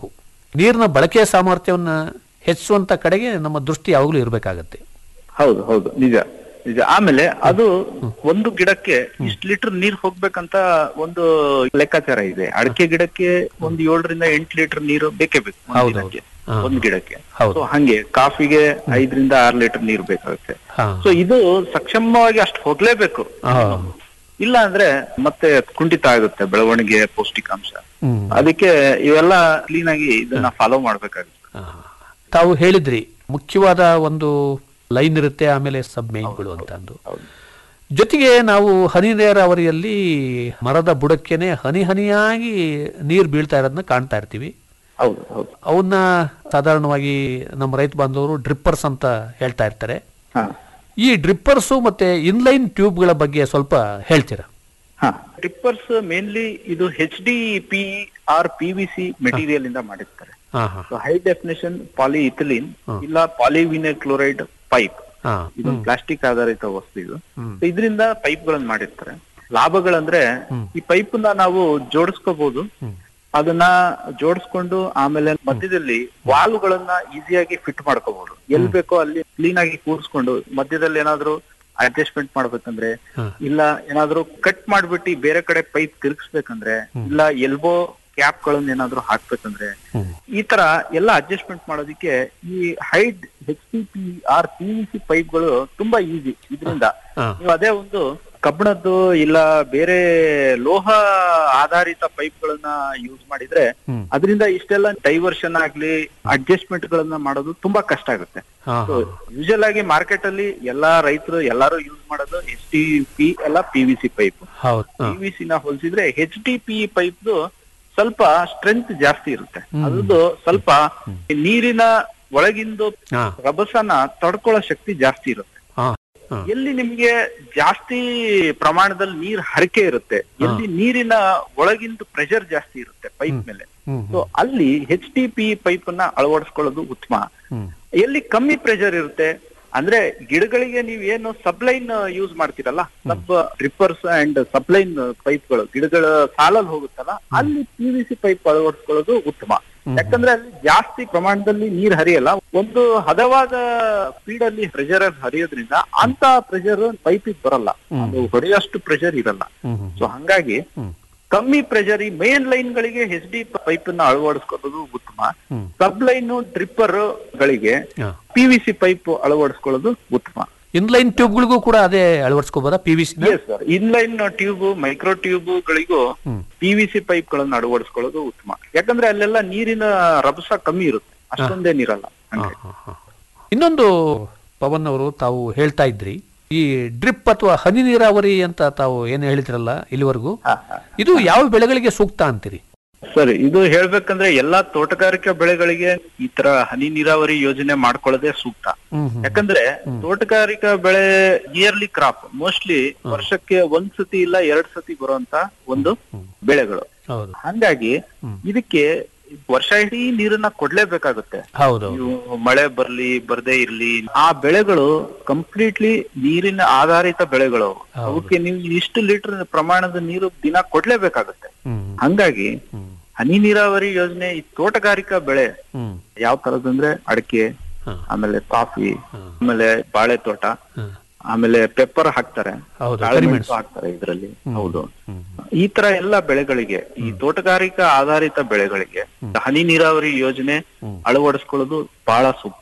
ನೀರಿನ ಬಳಕೆಯ ಸಾಮರ್ಥ್ಯವನ್ನ ಹೆಚ್ಚಿಸುವಂತ ಕಡೆಗೆ ನಮ್ಮ ದೃಷ್ಟಿ ಯಾವಾಗಲೂ ಇರಬೇಕಾಗತ್ತೆ ಹೌದು ಹೌದು ನಿಜ ನಿಜ ಆಮೇಲೆ ಅದು ಒಂದು ಗಿಡಕ್ಕೆ ಇಷ್ಟು ಲೀಟರ್ ನೀರ್ ಹೋಗ್ಬೇಕಂತ ಒಂದು ಲೆಕ್ಕಾಚಾರ ಇದೆ ಅಡಕೆ ಗಿಡಕ್ಕೆ ಒಂದು ಏಳರಿಂದ ಎಂಟು ಲೀಟರ್ ನೀರು ಬೇಕೇ ಬೇಕು ಒಂದ್ ಹೌದು, ದಿನಕ್ಕೆ, ಹಾ. ಒಂದ್ ಗಿಡಕ್ಕೆ ಹೌದು. ಸೊ ಹಂಗೆ ಕಾಫಿಗೆ ಐದರಿಂದ ಆರು ಲೀಟರ್ ನೀರು ಬೇಕಾಗುತ್ತೆ ಹಾ. ಸೊ ಇದು ಸಕ್ಷಮವಾಗಿ ಅಷ್ಟು ಹೋಗ್ಲೇಬೇಕು ಹಾ. ಇಲ್ಲ ಅಂದ್ರೆ ಮತ್ತೆ ಕುಂಠಿತ ಆಗುತ್ತೆ ಬೆಳವಣಿಗೆ ಪೌಷ್ಟಿಕಾಂಶ ಹ್ಮ್. ಅದಕ್ಕೆ ಇವೆಲ್ಲ ಕ್ಲೀನ್ ಆಗಿ ಇದನ್ನ ಫಾಲೋ ಮಾಡ್ಬೇಕಾಗುತ್ತೆ ಆ, ತಾವು ಹೇಳಿದ್ರಿ ಮುಖ್ಯವಾದ ಒಂದು ಲೈನ್ ಇರುತ್ತೆ ಆಮೇಲೆ ಸಬ್ ಮೇನ್ಗಳು ಅಂತ ಅಂದು ಹೌದು. ಜೊತೆಗೆ ನಾವು ಹನಿ ನೀರಾವರಿಯಲ್ಲಿ ಮರದ ಬುಡಕ್ಕೇನೆ ಹನಿ ಹನಿಯಾಗಿ ನೀರು ಬೀಳ್ತಾ ಇರೋದನ್ನ ಕಾಣ್ತಾ ಇರ್ತೀವಿ ಹೌದು ಹೌದು ಅವನ್ನ ಸಾಧಾರಣವಾಗಿ ನಮ್ಮ ರೈತ ಬಾಂಧವರು ಡ್ರಿಪ್ಪರ್ಸ್ ಅಂತ ಹೇಳ್ತಾ ಇರ್ತಾರೆ ಹಾ ಈ ಡ್ರಿಪ್ಪರ್ಸು ಮತ್ತೆ ಇನ್ಲೈನ್ ಟ್ಯೂಬ್ಗಳ ಬಗ್ಗೆ ಸ್ವಲ್ಪ ಹೇಳ್ತೀರಾ ಹಾ ಟಿಪ್ಪರ್ಸ್ ಮೇನ್ಲಿ ಇದು H D P or P V C material ಇಂದ ಮಾಡಿರ್ತಾರೆ ಹಾ ಹಾ ಹೈ ಡೆಫಿನೇಷನ್ ಪಾಲಿ ಇಥಿಲಿನ್ ಇಲ್ಲ ಪಾಲಿವಿನೈಲ್ ಕ್ಲೋರೈಡ್ ಪೈಪ್ ಹಾ ಇದು ಪ್ಲಾಸ್ಟಿಕ್ ಆಧಾರಿತ ವಸ್ತು ಇದು So ಇದರಿಂದ ಪೈಪ್ ಗಳನ್ನ ಮಾಡಿರ್ತಾರೆ ಲಾಭಗಳಂದ್ರೆ ಈ ಪೈಪ್ ನ ನಾವು ಜೋಡಿಸ್ಕೋಬಹುದು ಅದನ್ನ ಜೋಡಿಸ್ಕೊಂಡು ಆಮೇಲೆ ಮಧ್ಯದಲ್ಲಿ ವಾಲ್ವ್ಗಳನ್ನ ಈಸಿಯಾಗಿ ಫಿಟ್ ಮಾಡ್ಕೋಬಹುದು ಎಲ್ ಬೇಕೋ ಅಲ್ಲಿ ಕ್ಲೀನ್ ಆಗಿ ಕೂರಿಸ್ಕೊಂಡು ಮಧ್ಯದಲ್ಲಿ ಏನಾದ್ರು ಅಡ್ಜಸ್ಟ್ಮೆಂಟ್ ಮಾಡ್ಬೇಕಂದ್ರೆ ಇಲ್ಲ ಏನಾದ್ರು ಕಟ್ ಮಾಡ್ಬಿಟ್ಟು ಬೇರೆ ಕಡೆ ಪೈಪ್ ತಿರುಗಿಸ್ಬೇಕಂದ್ರೆ ಇಲ್ಲ ಎಲ್ಬೋ ಕ್ಯಾಪ್ ಗಳನ್ನ ಏನಾದ್ರು ಹಾಕ್ಬೇಕಂದ್ರೆ ಈ ತರ ಎಲ್ಲ ಅಡ್ಜಸ್ಟ್ಮೆಂಟ್ ಮಾಡೋದಕ್ಕೆ ಈ ಹೈಡ್ H T P or P V C ಪೈಪ್ಗಳು ತುಂಬಾ ಈಸಿ ಇದರಿಂದ ನೀವು ಅದೇ ಒಂದು ಕಬ್ಬಿಣದ್ದು ಇಲ್ಲ ಬೇರೆ ಲೋಹ ಆಧಾರಿತ ಪೈಪ್ಗಳನ್ನ ಯೂಸ್ ಮಾಡಿದ್ರೆ ಅದರಿಂದ ಇಷ್ಟೆಲ್ಲ ಡೈವರ್ಷನ್ ಆಗ್ಲಿ ಅಡ್ಜಸ್ಟ್ಮೆಂಟ್ ಗಳನ್ನ ಮಾಡೋದು ತುಂಬಾ ಕಷ್ಟ ಆಗುತ್ತೆ ಹಾ ಯೂಶಲ್ ಆಗಿ ಮಾರ್ಕೆಟ್ ಅಲ್ಲಿ ಎಲ್ಲಾ ರೈತರು ಎಲ್ಲಾರು ಯೂಸ್ ಮಾಡೋದು ಎಚ್ ಟಿ ಪಿ ಎಲ್ಲ ಪಿ ವಿ ಸಿ ಪೈಪ್ ಹೌದು ಪಿ ವಿ ಸಿ ನ ಹೋಲಿಸಿದ್ರೆ ಹೆಚ್ ಟಿ ಪಿ ಪೈಪ್ ಸ್ವಲ್ಪ ಸ್ಟ್ರೆಂತ್ ಜಾಸ್ತಿ ಇರುತ್ತೆ ಅದ್ರದ್ದು ಸ್ವಲ್ಪ ನೀರಿನ ಒಳಗಿಂದು ಹಾ. ರಭಸನ ತಡ್ಕೊಳ್ಳೋ ಶಕ್ತಿ ಜಾಸ್ತಿ ಇರುತ್ತೆ ಹಾ ಹಾ ಎಲ್ಲಿ ನಿಮ್ಗೆ ಜಾಸ್ತಿ ಪ್ರಮಾಣದಲ್ಲಿ ನೀರ್ ಹರಿಕೆ ಇರುತ್ತೆ ಎಲ್ಲಿ ನೀರಿನ ಒಳಗಿಂದು ಪ್ರೆಷರ್ ಜಾಸ್ತಿ ಇರುತ್ತೆ ಪೈಪ್ ಮೇಲೆ ಹ್ಮ್, ಸೊ ಅಲ್ಲಿ ಹೆಚ್ ಟಿ ಪಿ ಪೈಪ್ ಅನ್ನ ಅಳವಡಿಸ್ಕೊಳ್ಳೋದು ಉತ್ತಮ ಹ್ಮ್. ಎಲ್ಲಿ ಕಮ್ಮಿ ಪ್ರೆಷರ್ ಇರುತ್ತೆ ಅಂದ್ರೆ ಗಿಡಗಳಿಗೆ ನೀವು ಏನು ಸಬ್ಲೈನ್ ಯೂಸ್ ಮಾಡ್ತೀರಲ್ಲ ಸಬ್ ಡ್ರಿಪ್ಪರ್ಸ್ ಅಂಡ್ ಸಬ್ಲೈನ್ ಪೈಪ್ಗಳು ಗಿಡಗಳ ಸಾಲಲ್ಲಿ ಹೋಗುತ್ತಲ್ಲ ಅಲ್ಲಿ ಪಿ ವಿ ಸಿ ಪೈಪ್ ಅಳವಡಿಸ್ಕೊಳ್ಳೋದು ಉತ್ತಮ ಯಾಕಂದ್ರೆ ಅಲ್ಲಿ ಜಾಸ್ತಿ ಪ್ರಮಾಣದಲ್ಲಿ ನೀರ್ ಹರಿಯಲ್ಲ ಒಂದು ಹದವಾದ ಸ್ಪೀಡ್ ಅಲ್ಲಿ ಪ್ರೆಷರ್ ಹರಿಯೋದ್ರಿಂದ ಅಂತ ಪ್ರೆಷರ್ ಪೈಪಿಗೆ ಬರಲ್ಲ ಅದು ಹೊಡೆಯೋಷ್ಟು ಪ್ರೆಷರ್ ಇರಲ್ಲ ಸೊ ಹಂಗಾಗಿ ಕಮ್ಮಿ ಪ್ರೆಷರ್ ಈ ಮೇನ್ ಲೈನ್ ಗಳಿಗೆ ಎಚ್ ಡಿ ಪೈಪ್ ಅನ್ನ ಅಳವಡಿಸ್ಕೊಳ್ಳೋದು ಉತ್ತಮ ಸಬ್ ಲೈನ್ ಡ್ರಿಪ್ಪರ್ ಗಳಿಗೆ ಹಾ. ಪಿ ವಿ ಸಿ ಪೈಪ್ ಅಳವಡಿಸ್ಕೊಳ್ಳೋದು ಉತ್ತಮ ಇನ್ಲೈನ್ ಟ್ಯೂಬ್ಗಳಿಗೂ ಕೂಡ ಅದೇ ಅಳವಡಿಸ್ಕೋಬೋದಾ P V C yes sir inline tube micro tube ಗಳಿಗೂ ಪಿ ವಿ ಸಿ ಪೈಪ್ ಗಳನ್ನ ಅಳವಡಿಸ್ಕೊಳ್ಳೋದು ಉತ್ತಮ ಯಾಕಂದ್ರೆ ಅಲ್ಲೆಲ್ಲ ನೀರಿನ ರಭಸ ಕಮ್ಮಿ ಇರುತ್ತೆ ಅಷ್ಟೊಂದೇನಿರಲ್ಲ ಹಂಗೆ. ಇನ್ನೊಂದು ಪವನ್ ಅವರು ತಾವು ಹೇಳ್ತಾ ಇದ್ರಿ ಈ ಡ್ರಿಪ್ ಅಥವಾ ಹನಿ ನೀರಾವರಿ ಅಂತ ತಾವು ಏನು ಹೇಳಿದ್ರಲ್ಲ ಇಲ್ಲಿವರೆಗೂ ಹಾ, ಹಾ. ಇದು ಯಾವ ಬೆಳೆಗಳಿಗೆ ಸೂಕ್ತ ಅಂತೀರಿ ಸರಿ ಇದು ಹೇಳ್ಬೇಕಂದ್ರೆ ಎಲ್ಲಾ ತೋಟಗಾರಿಕಾ ಬೆಳೆಗಳಿಗೆ ಈ ತರ ಹನಿ ನೀರಾವರಿ ಯೋಜನೆ ಮಾಡ್ಕೊಳ್ಳೋದೇ ಸೂಕ್ತ ಯಾಕಂದ್ರೆ ತೋಟಗಾರಿಕಾ ಬೆಳೆ ಇಯರ್ಲಿ ಕ್ರಾಪ್ ಮೋಸ್ಟ್ಲಿ ವರ್ಷಕ್ಕೆ ಒಂದ್ ಸತಿ ಇಲ್ಲ ಎರಡ್ ಸತಿ ಬರುವಂತ ಒಂದು ಬೆಳೆಗಳು ಹೌದು ಹಂಗಾಗಿ ಇದಕ್ಕೆ ವರ್ಷ ಇಡೀ ನೀರನ್ನ ಕೊಡ್ಲೇಬೇಕಾಗುತ್ತೆ ಹೌದು ನೀವು ಮಳೆ ಬರ್ಲಿ ಬರ್ದೇ ಇರ್ಲಿ ಆ ಬೆಳೆಗಳು ಕಂಪ್ಲೀಟ್ಲಿ ನೀರಿನ ಆಧಾರಿತ ಬೆಳೆಗಳು ಅವು. ಅವಕ್ಕೆ ನೀವು ಇಷ್ಟು ಲೀಟರ್ ಪ್ರಮಾಣದ ನೀರು ದಿನ ಕೊಡ್ಲೇಬೇಕಾಗುತ್ತೆ ಹ್ಮ್ ಹಂಗಾಗಿ ಹನಿ ನೀರಾವರಿ ಯೋಜನೆ ಈ ತೋಟಗಾರಿಕಾ ಬೆಳೆ ಹ್ಮ್ ಯಾವ ತರದಂದ್ರೆ ಅಡಿಕೆ ಹಾ. ಆಮೇಲೆ ಕಾಫಿ ಆಮೇಲೆ ಬಾಳೆ ತೋಟ ಹಾ. ಆಮೇಲೆ ಪೆಪ್ಪರ್ ಹಾಕ್ತಾರೆ ಹೌದು, ಕಾಳುಮೆಣಸು ಕರಿಮೆಣಸು. ಹಾಕ್ತಾರೆ ಇದರಲ್ಲಿ ಹೌದು ಈ ತರ ಎಲ್ಲ ಬೆಳೆಗಳಿಗೆ ಈ ತೋಟಗಾರಿಕಾ ಆಧಾರಿತ ಬೆಳೆಗಳಿಗೆ ಹನಿ ನೀರಾವರಿ ಯೋಜನೆ ಅಳವಡಿಸ್ಕೊಳ್ಳೋದು ಬಹಳ ಸೂಕ್ತ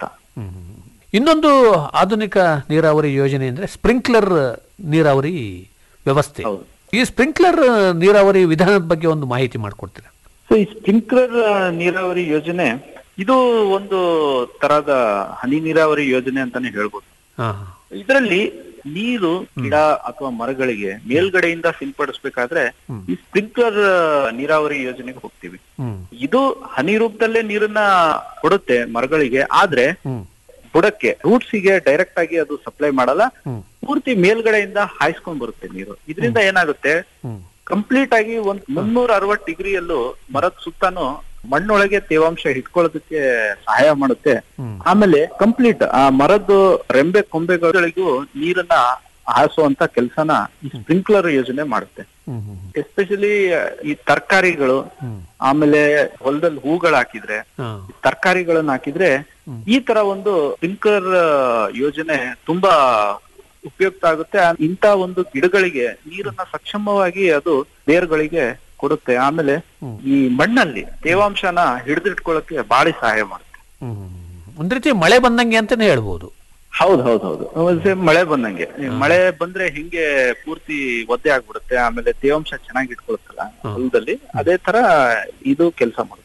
ಇನ್ನೊಂದು ಆಧುನಿಕ ನೀರಾವರಿ ಯೋಜನೆ ಅಂದ್ರೆ ಸ್ಪ್ರಿಂಕ್ಲರ್ ನೀರಾವರಿ ವ್ಯವಸ್ಥೆ ಹೌದು. ಈ ಸ್ಪ್ರಿಂಕ್ಲರ್ ನೀರಾವರಿ ವಿಧಾನದ ಬಗ್ಗೆ ಒಂದು ಮಾಹಿತಿ ಮಾಡಿಕೊಡ್ತೀರಾ ಸೊ ಈ ಸ್ಪ್ರಿಂಕ್ಲರ್ ನೀರಾವರಿ ಯೋಜನೆ ಇದು ಒಂದು ತರದ ಹನಿ ನೀರಾವರಿ ಯೋಜನೆ ಅಂತಾನೆ ಹೇಳ್ಬೋದು ಹಾ ಇದರಲ್ಲಿ ನೀರು ಗಿಡ ಅಥವಾ ಮರಗಳಿಗೆ ಮೇಲ್ಗಡೆಯಿಂದ ಸಿಂಪಡಿಸ್ಬೇಕಾದ್ರೆ ಈ ಸ್ಪ್ರಿಂಕ್ಲರ್ ನೀರಾವರಿ ಯೋಜನೆಗೆ ಹೋಗ್ತೀವಿ ಹ್ಮ್ ಇದು ಹನಿ ರೂಪದಲ್ಲೇ ನೀರನ್ನ ಕೊಡುತ್ತೆ ಮರಗಳಿಗೆ ಆದ್ರೆ ಹ್ಮ್ ಬುಡಕ್ಕೆ ರೂಟ್ಸ್ ಗೆ ಡೈರೆಕ್ಟ್ ಆಗಿ ಅದು ಸಪ್ಲೈ ಮಾಡಲ್ಲ ಹ್ಮ್. ಪೂರ್ತಿ ಮೇಲ್ಗಡೆಯಿಂದ ಹಾಯಿಸ್ಕೊಂಡ್ ಬರುತ್ತೆ ನೀರು ಇದರಿಂದ ಏನಾಗುತ್ತೆ ಹ್ಮ್ ಕಂಪ್ಲೀಟ್ ಆಗಿ ಒಂದ್ ಮುನ್ನೂರ ಅರವತ್ ಡಿಗ್ರಿಯಲ್ಲೂ ಮರದ ಸುತ್ತಾನು ಮಣ್ಣೊಳಗೆ ತೇವಾಂಶ ಹಿಡ್ಕೊಳ್ಳೋದಕ್ಕೆ ಸಹಾಯ ಮಾಡುತ್ತೆ ಆಮೇಲೆ ಕಂಪ್ಲೀಟ್ ಆ ಮರದ್ದು ರೆಂಬೆ ಕೊಂಬೆಗಳಿಗೂ ನೀರನ್ನ ಹಾಸುವಂತ ಕೆಲಸನ ಈ ಸ್ಪ್ರಿಂಕ್ಲರ್ ಯೋಜನೆ ಮಾಡುತ್ತೆ ಎಸ್ಪೆಷಲಿ ಈ ತರಕಾರಿಗಳು ಆಮೇಲೆ ಹೊಲದಲ್ಲಿ ಹೂಗಳು ಹಾಕಿದ್ರೆ ತರಕಾರಿಗಳನ್ನ ಹಾಕಿದ್ರೆ ಈ ತರ ಒಂದು ಸ್ಪ್ರಿಂಕ್ಲರ್ ಯೋಜನೆ ತುಂಬಾ ಉಪಯುಕ್ತ ಆಗುತ್ತೆ ಆ- ಇಂಥ ಒಂದು ಗಿಡಗಳಿಗೆ ನೀರನ್ನ ಸಕ್ಷಮವಾಗಿ ಅದು ಬೇರುಗಳಿಗೆ ಕೊಡುತ್ತೆ ಆಮೇಲೆ ಈ ಮಣ್ಣಲ್ಲಿ ತೇವಾಂಶನ ಹಿಡಿದಿಟ್ಕೊಳ್ಳಕ್ಕೆ ಬಾಳಿ ಸಹಾಯ ಮಾಡುತ್ತೆ ಒಂದ್ ರೀತಿ ಮಳೆ ಬಂದಂಗೆ ಅಂತಾನೆ ಹೇಳ್ಬೋದು ಹೌದು ಹೌದು ಹೌದು Same ಮಳೆ ಬಂದಂಗೆ ಈ ಮಳೆ ಬಂದ್ರೆ ಹಿಂಗೆ ಪೂರ್ತಿ ಒದ್ದೆ ಆಗ್ಬಿಡುತ್ತೆ ಆಮೇಲೆ ತೇವಾಂಶ ಚೆನ್ನಾಗಿ ಇಟ್ಕೊಳುತ್ತಲ್ಲ ಹೊಲದಲ್ಲಿ ಅದೇ ತರ ಇದು ಕೆಲಸ ಮಾಡುತ್ತೆ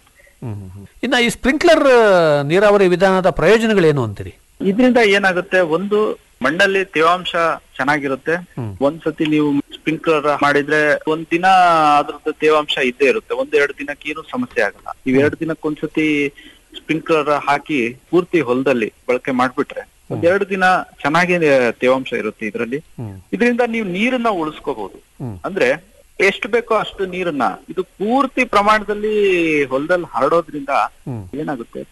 ಇನ್ನ ಈ ಸ್ಪ್ರಿಂಕ್ಲರ್ ನೀರಾವರಿ ವಿಧಾನದ ಪ್ರಯೋಜನಗಳೇನು ಅಂತೀರಿ ಇದರಿಂದ ಏನಾಗುತ್ತೆ ಒಂದು ಮಣ್ಣಲ್ಲಿ ತೇವಾಂಶ ಚೆನ್ನಾಗಿರುತ್ತೆ ಒಂದ್ಸತಿ ನೀವು ಸ್ಪ್ರಿಂಕ್ಲರ್ ಮಾಡಿದ್ರೆ ಒಂದ್ ದಿನ ಅದ್ರದ್ದು ತೇವಾಂಶ ಇದ್ದೇ ಇರುತ್ತೆ ಒಂದ್ ಎರಡು ದಿನಕ್ಕೆ ಏನು ಸಮಸ್ಯೆ ಆಗಲ್ಲ ಇವ್ ಎರಡು ದಿನಕ್ಕೊಂದ್ಸತಿ ಸ್ಪ್ರಿಂಕ್ಲರ್ ಹಾಕಿ ಪೂರ್ತಿ ಹೊಲದಲ್ಲಿ ಬಳಕೆ ಮಾಡ್ಬಿಟ್ರೆ ಒಂದ್ ಎರಡು ದಿನ ಚೆನ್ನಾಗಿ ತೇವಾಂಶ ಇರುತ್ತೆ ಇದರಲ್ಲಿ ಇದರಿಂದ ನೀವು ನೀರನ್ನ ಉಳಿಸ್ಕೋಬಹುದು ಅಂದ್ರೆ ಎಷ್ಟು ಬೇಕೋ ಅಷ್ಟು ನೀರನ್ನ ಇದು ಪೂರ್ತಿ ಪ್ರಮಾಣದಲ್ಲಿ ಹೊಲದಲ್ಲಿ ಹರಡೋದ್ರಿಂದ ಏನಾಗುತ್ತೆ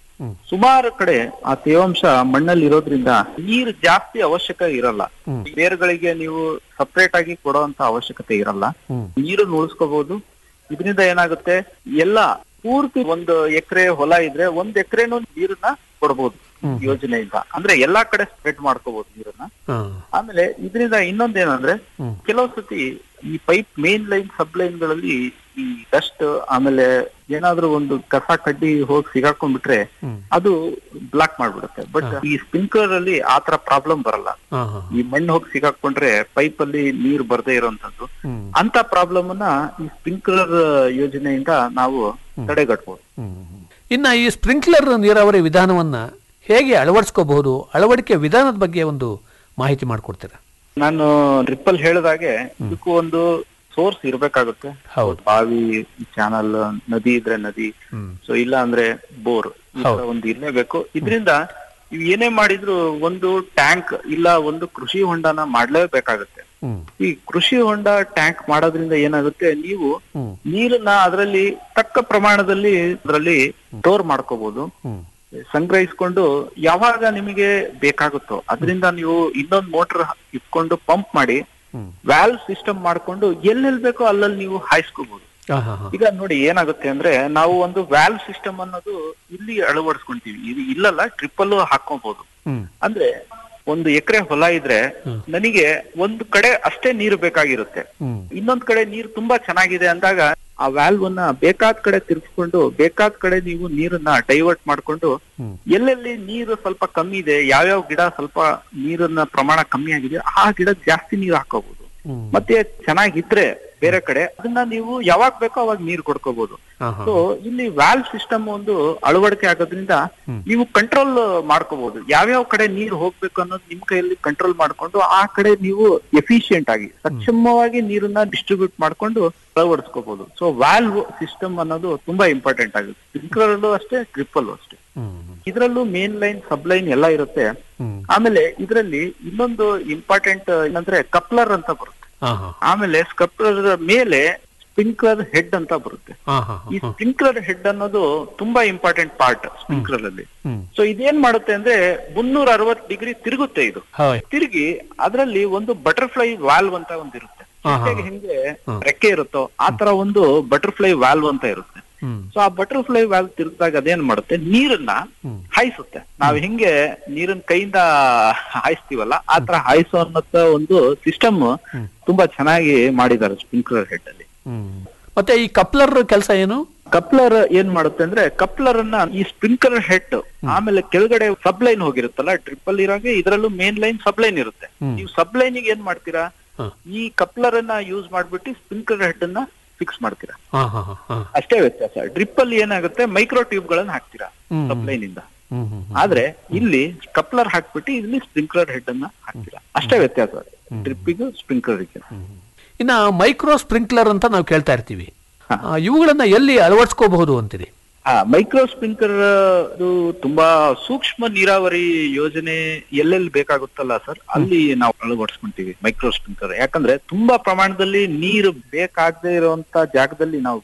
ಸುಮಾರು ಕಡೆ ಆ ತೇವಾಂಶ ಮಣ್ಣಲ್ಲಿ ಇರೋದ್ರಿಂದ ನೀರು ಜಾಸ್ತಿ ಅವಶ್ಯಕ ಇರಲ್ಲ ಬೇರುಗಳಿಗೆ ನೀವು ಸಪರೇಟ್ ಆಗಿ ಕೊಡುವಂತ ಅವಶ್ಯಕತೆ ಇರಲ್ಲ ನೀರನ್ನು ಉಳಿಸ್ಕೋಬಹುದು ಇದರಿಂದ ಏನಾಗುತ್ತೆ ಎಲ್ಲ ಪೂರ್ತಿ ಒಂದು ಎಕರೆ ಹೊಲ ಇದ್ರೆ ಒಂದ್ ಎಕರೆನೂ ನೀರನ್ನ ಕೊಡಬಹುದು ಯೋಜನೆಯಿಂದ ಅಂದ್ರೆ ಎಲ್ಲಾ ಕಡೆ ಸ್ಪ್ರೆಡ್ ಮಾಡ್ಕೋಬಹುದು ನೀರನ್ನ ಆಮೇಲೆ ಇದರಿಂದ ಇನ್ನೊಂದೇನಂದ್ರೆ ಕೆಲವು ಸತಿ ಈ pipe main line sub line ಗಳಲ್ಲಿ ಈ ಡಸ್ಟ್ ಆಮೇಲೆ ಏನಾದ್ರೂ ಒಂದು ಕಸ ಕಡ್ಡಿ ಹೋಗಿ ಸಿಗಾಕೊಂಡ್ಬಿಟ್ರೆ ಅದು ಬ್ಲಾಕ್ ಮಾಡ್ಬಿಡುತ್ತೆ ಬಟ್ ಈ ಸ್ಪ್ರಿಂಕ್ಲರ್ ಅಲ್ಲಿ ಆತರ ಪ್ರಾಬ್ಲಮ್ ಬರಲ್ಲ ಈ ಮಣ್ಣು ಹೋಗಿ ಸಿಗಾಕೊಂಡ್ರೆ ಪೈಪ್ ಅಲ್ಲಿ ನೀರು ಬರದೇ ಇರುವಂತದ್ದು ಅಂತ ಪ್ರಾಬ್ಲಮ್ ಅನ್ನ ಈ ಸ್ಪ್ರಿಂಕ್ಲರ್ ಯೋಜನೆಯಿಂದ ನಾವು ತಡೆಗಟ್ಟಬಹುದು ಇನ್ನ ಈ ಸ್ಪ್ರಿಂಕ್ಲರ್ ನೀರಾವರಿ ವಿಧಾನವನ್ನ ಹೇಗೆ ಅಳವಡಿಸ್ಕೋಬಹುದು ಅಳವಡಿಕೆ ವಿಧಾನದ ಬಗ್ಗೆ ಒಂದು ಮಾಹಿತಿ ಮಾಡಿಕೊಡ್ತೀರಾ ನಾನು ಟ್ರಿಪ್ಪಲ್ ಹೇಳಿದಾಗೆ ಇದಕ್ಕೂ ಒಂದು ಸೋರ್ಸ್ ಇರ್ಬೇಕಾಗುತ್ತೆ ಬಾವಿ ಚಾನಲ್ ನದಿ ಇದ್ರೆ ನದಿ ಸೊ ಇಲ್ಲ ಅಂದ್ರೆ ಬೋರ್ ಈ ತರ ಒಂದು ಇರ್ಲೇಬೇಕು ಇದರಿಂದ ಇವ್ ಏನೇ ಮಾಡಿದ್ರು ಒಂದು ಟ್ಯಾಂಕ್ ಇಲ್ಲ ಒಂದು ಕೃಷಿ ಹೊಂಡನ ಮಾಡ್ಲೇಬೇಕಾಗುತ್ತೆ ಈ ಕೃಷಿ ಹೊಂಡ ಟ್ಯಾಂಕ್ ಮಾಡೋದ್ರಿಂದ ಏನಾಗುತ್ತೆ ನೀವು ನೀರನ್ನ ಅದರಲ್ಲಿ ತಕ್ಕ ಪ್ರಮಾಣದಲ್ಲಿ ಅದರಲ್ಲಿ ಸ್ಟೋರ್ ಮಾಡ್ಕೋಬಹುದು ಸಂಗ್ರಹಿಸ್ಕೊಂಡು ಯಾವಾಗ ನಿಮಗೆ ಬೇಕಾಗುತ್ತೋ ಅದರಿಂದ ನೀವು ಇನ್ನೊಂದು ಮೋಟರ್ ಇಟ್ಕೊಂಡು ಪಂಪ್ ಮಾಡಿ ವ್ಯಾಲ್ವ್ ಸಿಸ್ಟಮ್ ಮಾಡ್ಕೊಂಡು ಎಲ್ಲೆಲ್ಲಿ ಬೇಕೋ ಅಲ್ಲಲ್ಲಿ ನೀವು ಹಾಯಿಸ್ಕೋಬಹುದು ಈಗ ನೋಡಿ ಏನಾಗುತ್ತೆ ಅಂದ್ರೆ ನಾವು ಒಂದು ವ್ಯಾಲ್ವ್ ಸಿಸ್ಟಮ್ ಅನ್ನೋದು ಇಲ್ಲಿ ಅಳವಡಿಸ್ಕೊಂತೀವಿ ಇದು ಇಲ್ಲಲ್ಲ ಟ್ರಿಪ್ಪಲ್ಲೂ ಹಾಕೋಬಹುದು ಅಂದ್ರೆ ಒಂದು ಎಕರೆ ಹೊಲ ಇದ್ರೆ ನನಗೆ ಒಂದು ಕಡೆ ಅಷ್ಟೇ ನೀರು ಬೇಕಾಗಿರುತ್ತೆ ಇನ್ನೊಂದ್ ಕಡೆ ನೀರು ತುಂಬಾ ಚೆನ್ನಾಗಿದೆ ಅಂದಾಗ ಆ ವ್ಯಾಲ್ವ್ ಅನ್ನ ಬೇಕಾದ ಕಡೆ ತಿರ್ಗಿಸ್ಕೊಂಡು ಬೇಕಾದ ಕಡೆ ನೀವು ನೀರನ್ನ ಡೈವರ್ಟ್ ಮಾಡ್ಕೊಂಡು ಎಲ್ಲೆಲ್ಲಿ ನೀರು ಸ್ವಲ್ಪ ಕಮ್ಮಿ ಇದೆ ಯಾವ್ಯಾವ ಗಿಡ ಸ್ವಲ್ಪ ನೀರನ್ನ ಪ್ರಮಾಣ ಕಮ್ಮಿ ಆಗಿದೆ ಆ ಗಿಡಕ್ಕೆ ಜಾಸ್ತಿ ನೀರು ಹಾಕೋಬಹುದು ಮತ್ತೆ ಚೆನ್ನಾಗಿದ್ರೆ ಬೇರೆ ಕಡೆ ಅದನ್ನ ನೀವು ಯಾವಾಗ ಬೇಕೋ ಅವಾಗ ನೀರು ಕೊಡ್ಕೋಬಹುದು ಸೊ ಇಲ್ಲಿ ವ್ಯಾಲ್ವ್ ಸಿಸ್ಟಮ್ ಒಂದು ಅಳವಡಿಕೆ ಆಗೋದ್ರಿಂದ ನೀವು ಕಂಟ್ರೋಲ್ ಮಾಡ್ಕೋಬಹುದು ಯಾವ್ಯಾವ ಕಡೆ ನೀರು ಹೋಗ್ಬೇಕು ಅನ್ನೋದು ನಿಮ್ ಕೈಯಲ್ಲಿ ಕಂಟ್ರೋಲ್ ಮಾಡ್ಕೊಂಡು ಆ ಕಡೆ ನೀವು ಎಫಿಷಿಯಂಟ್ ಆಗಿ ಸಕ್ಷಮವಾಗಿ ನೀರನ್ನ ಡಿಸ್ಟ್ರಿಬ್ಯೂಟ್ ಮಾಡ್ಕೊಂಡು ಅಳವಡಿಸ್ಕೋಬಹುದು ಸೊ ವ್ಯಾಲ್ವ್ ಸಿಸ್ಟಮ್ ಅನ್ನೋದು ತುಂಬಾ ಇಂಪಾರ್ಟೆಂಟ್ ಆಗುತ್ತೆ ಸ್ಪ್ರಿಂಕ್ಲರ್ ಅಷ್ಟೇ ಟ್ರಿಪ್ಪಲ್ಲೂ ಅಷ್ಟೇ ಇದರಲ್ಲೂ ಮೇನ್ ಲೈನ್ ಸಬ್ ಲೈನ್ ಎಲ್ಲ ಇರುತ್ತೆ ಆಮೇಲೆ ಇದರಲ್ಲಿ ಇನ್ನೊಂದು ಇಂಪಾರ್ಟೆಂಟ್ ಏನಂದ್ರೆ ಕಪ್ಲರ್ ಅಂತ ಬರುತ್ತೆ ಆಮೇಲೆ ಸ್ಕಪ್ಲರ್ ಮೇಲೆ ಸ್ಪ್ರಿಂಕ್ಲರ್ ಹೆಡ್ ಅಂತ ಬರುತ್ತೆ ಈ ಸ್ಪ್ರಿಂಕ್ಲರ್ ಹೆಡ್ ಅನ್ನೋದು ತುಂಬಾ ಇಂಪಾರ್ಟೆಂಟ್ ಪಾರ್ಟ್ ಸ್ಪ್ರಿಂಕ್ಲರ್ ಅಲ್ಲಿ ಸೊ ಇದೇನ್ ಮಾಡುತ್ತೆ ಅಂದ್ರೆ ಮುನ್ನೂರ ಅರವತ್ ಡಿಗ್ರಿ ತಿರುಗುತ್ತೆ ಇದು ತಿರುಗಿ ಅದರಲ್ಲಿ ಒಂದು ಬಟರ್ಫ್ಲೈ ವಾಲ್ವ್ ಅಂತ ಒಂದು ಇರುತ್ತೆ ಚಿಟ್ಟೆಗೆ ಹೆಂಗೆ ರೆಕ್ಕೆ ಇರುತ್ತೋ ಆ ತರ ಒಂದು ಬಟರ್ಫ್ಲೈ ವಾಲ್ವ್ ಅಂತ ಇರುತ್ತೆ ಸೊ ಆ ಬಟರ್ಫ್ಲೈ ವಾಲ್ವ್ ತಿರುಗಿದಾಗ ಅದೇನ್ ಮಾಡುತ್ತೆ ನೀರನ್ನ ಹಾಯಿಸುತ್ತೆ ನಾವ್ ಹೆಂಗೆ ನೀರನ್ನ ಕೈಯಿಂದ ಹಾಯಿಸ್ತೀವಲ್ಲ ಆ ತರ ಹಾಯಿಸೋ ಅನ್ನೋಂತ ಒಂದು ಸಿಸ್ಟಮ್ ತುಂಬಾ ಚೆನ್ನಾಗಿ ಮಾಡಿದ್ದಾರೆ ಸ್ಪ್ರಿಂಕ್ಲರ್ ಹೆಡ್ ಅಲ್ಲಿ ಮತ್ತೆ ಈ ಕಪ್ಲರ್ ಕೆಲಸ ಏನು ಕಪ್ಲರ್ ಏನ್ ಮಾಡುತ್ತೆ ಅಂದ್ರೆ ಕಪ್ಲರ್ ಅನ್ನ ಈ ಸ್ಪ್ರಿಂಕ್ಲರ್ ಹೆಡ್ ಆಮೇಲೆ ಕೆಳಗಡೆ ಸಬ್ ಲೈನ್ ಹೋಗಿರುತ್ತಲ್ಲ ಟ್ರಿಪಲ್ ಇರಾಗೆ ಇದರಲ್ಲೂ ಮೇನ್ ಲೈನ್ ಸಬ್ ಲೈನ್ ಇರುತ್ತೆ ನೀವು ಸಬ್ ಲೈನಿಗೆ ಏನ್ ಮಾಡ್ತೀರಾ ಈ ಕಪ್ಲರ್ ಅನ್ನ ಯೂಸ್ ಮಾಡ್ಬಿಟ್ಟು ಸ್ಪ್ರಿಂಕ್ಲರ್ ಹೆಡ್ ಅನ್ನ ಫಿಕ್ಸ್ ಮಾಡ್ತೀರಾ ಅಷ್ಟೇ ವ್ಯತ್ಯಾಸ ಡ್ರಿಪ್ ಅಲ್ಲಿ ಏನಾಗುತ್ತೆ ಮೈಕ್ರೋ ಟ್ಯೂಬ್ ಗಳನ್ನ ಹಾಕ್ತೀರಾ ಸಬ್ ಲೈನ್ ಇಂದ ಆದ್ರೆ ಇಲ್ಲಿ ಕಪ್ಲರ್ ಹಾಕ್ಬಿಟ್ಟು ಇಲ್ಲಿ ಸ್ಪ್ರಿಂಕ್ಲರ್ ಹೆಡ್ ಅನ್ನ ಹಾಕ್ತೀರಾ ಅಷ್ಟೇ ವ್ಯತ್ಯಾಸ ಡ್ರಿಪ್ಪಿಗೂ ಸ್ಪ್ರಿಂಕ್ಲರ್ಗೆ ಇನ್ನ ಮೈಕ್ರೋ ಸ್ಪ್ರಿಂಕ್ಲರ್ ಅಂತ ನಾವು ಕೇಳ್ತಾ ಇರ್ತೀವಿ ಆ, ಇವುಗಳನ್ನ ಎಲ್ಲಿ ಅಳವಡಿಸ್ಕೋಬಹುದು ಅಂತೀರಿ ಹಾ ಮೈಕ್ರೋ ಸ್ಪ್ರಿಂಕ್ಲರ್ ಅದು ತುಂಬಾ ಸೂಕ್ಷ್ಮ ನೀರಾವರಿ ಯೋಜನೆ ಎಲ್ಲೆಲ್ಲಿ ಬೇಕಾಗುತ್ತಲ್ಲ ಸರ್ ಅಲ್ಲಿ ನಾವು ಅಳವಡಿಸ್ಕೊಂತೀವಿ ಮೈಕ್ರೋ ಸ್ಪ್ರಿಂಕ್ಲರ್ ಯಾಕಂದ್ರೆ ತುಂಬಾ ಪ್ರಮಾಣದಲ್ಲಿ ನೀರು ಬೇಕಾಗದೇ ಇರುವಂತ ಜಾಗದಲ್ಲಿ ನಾವು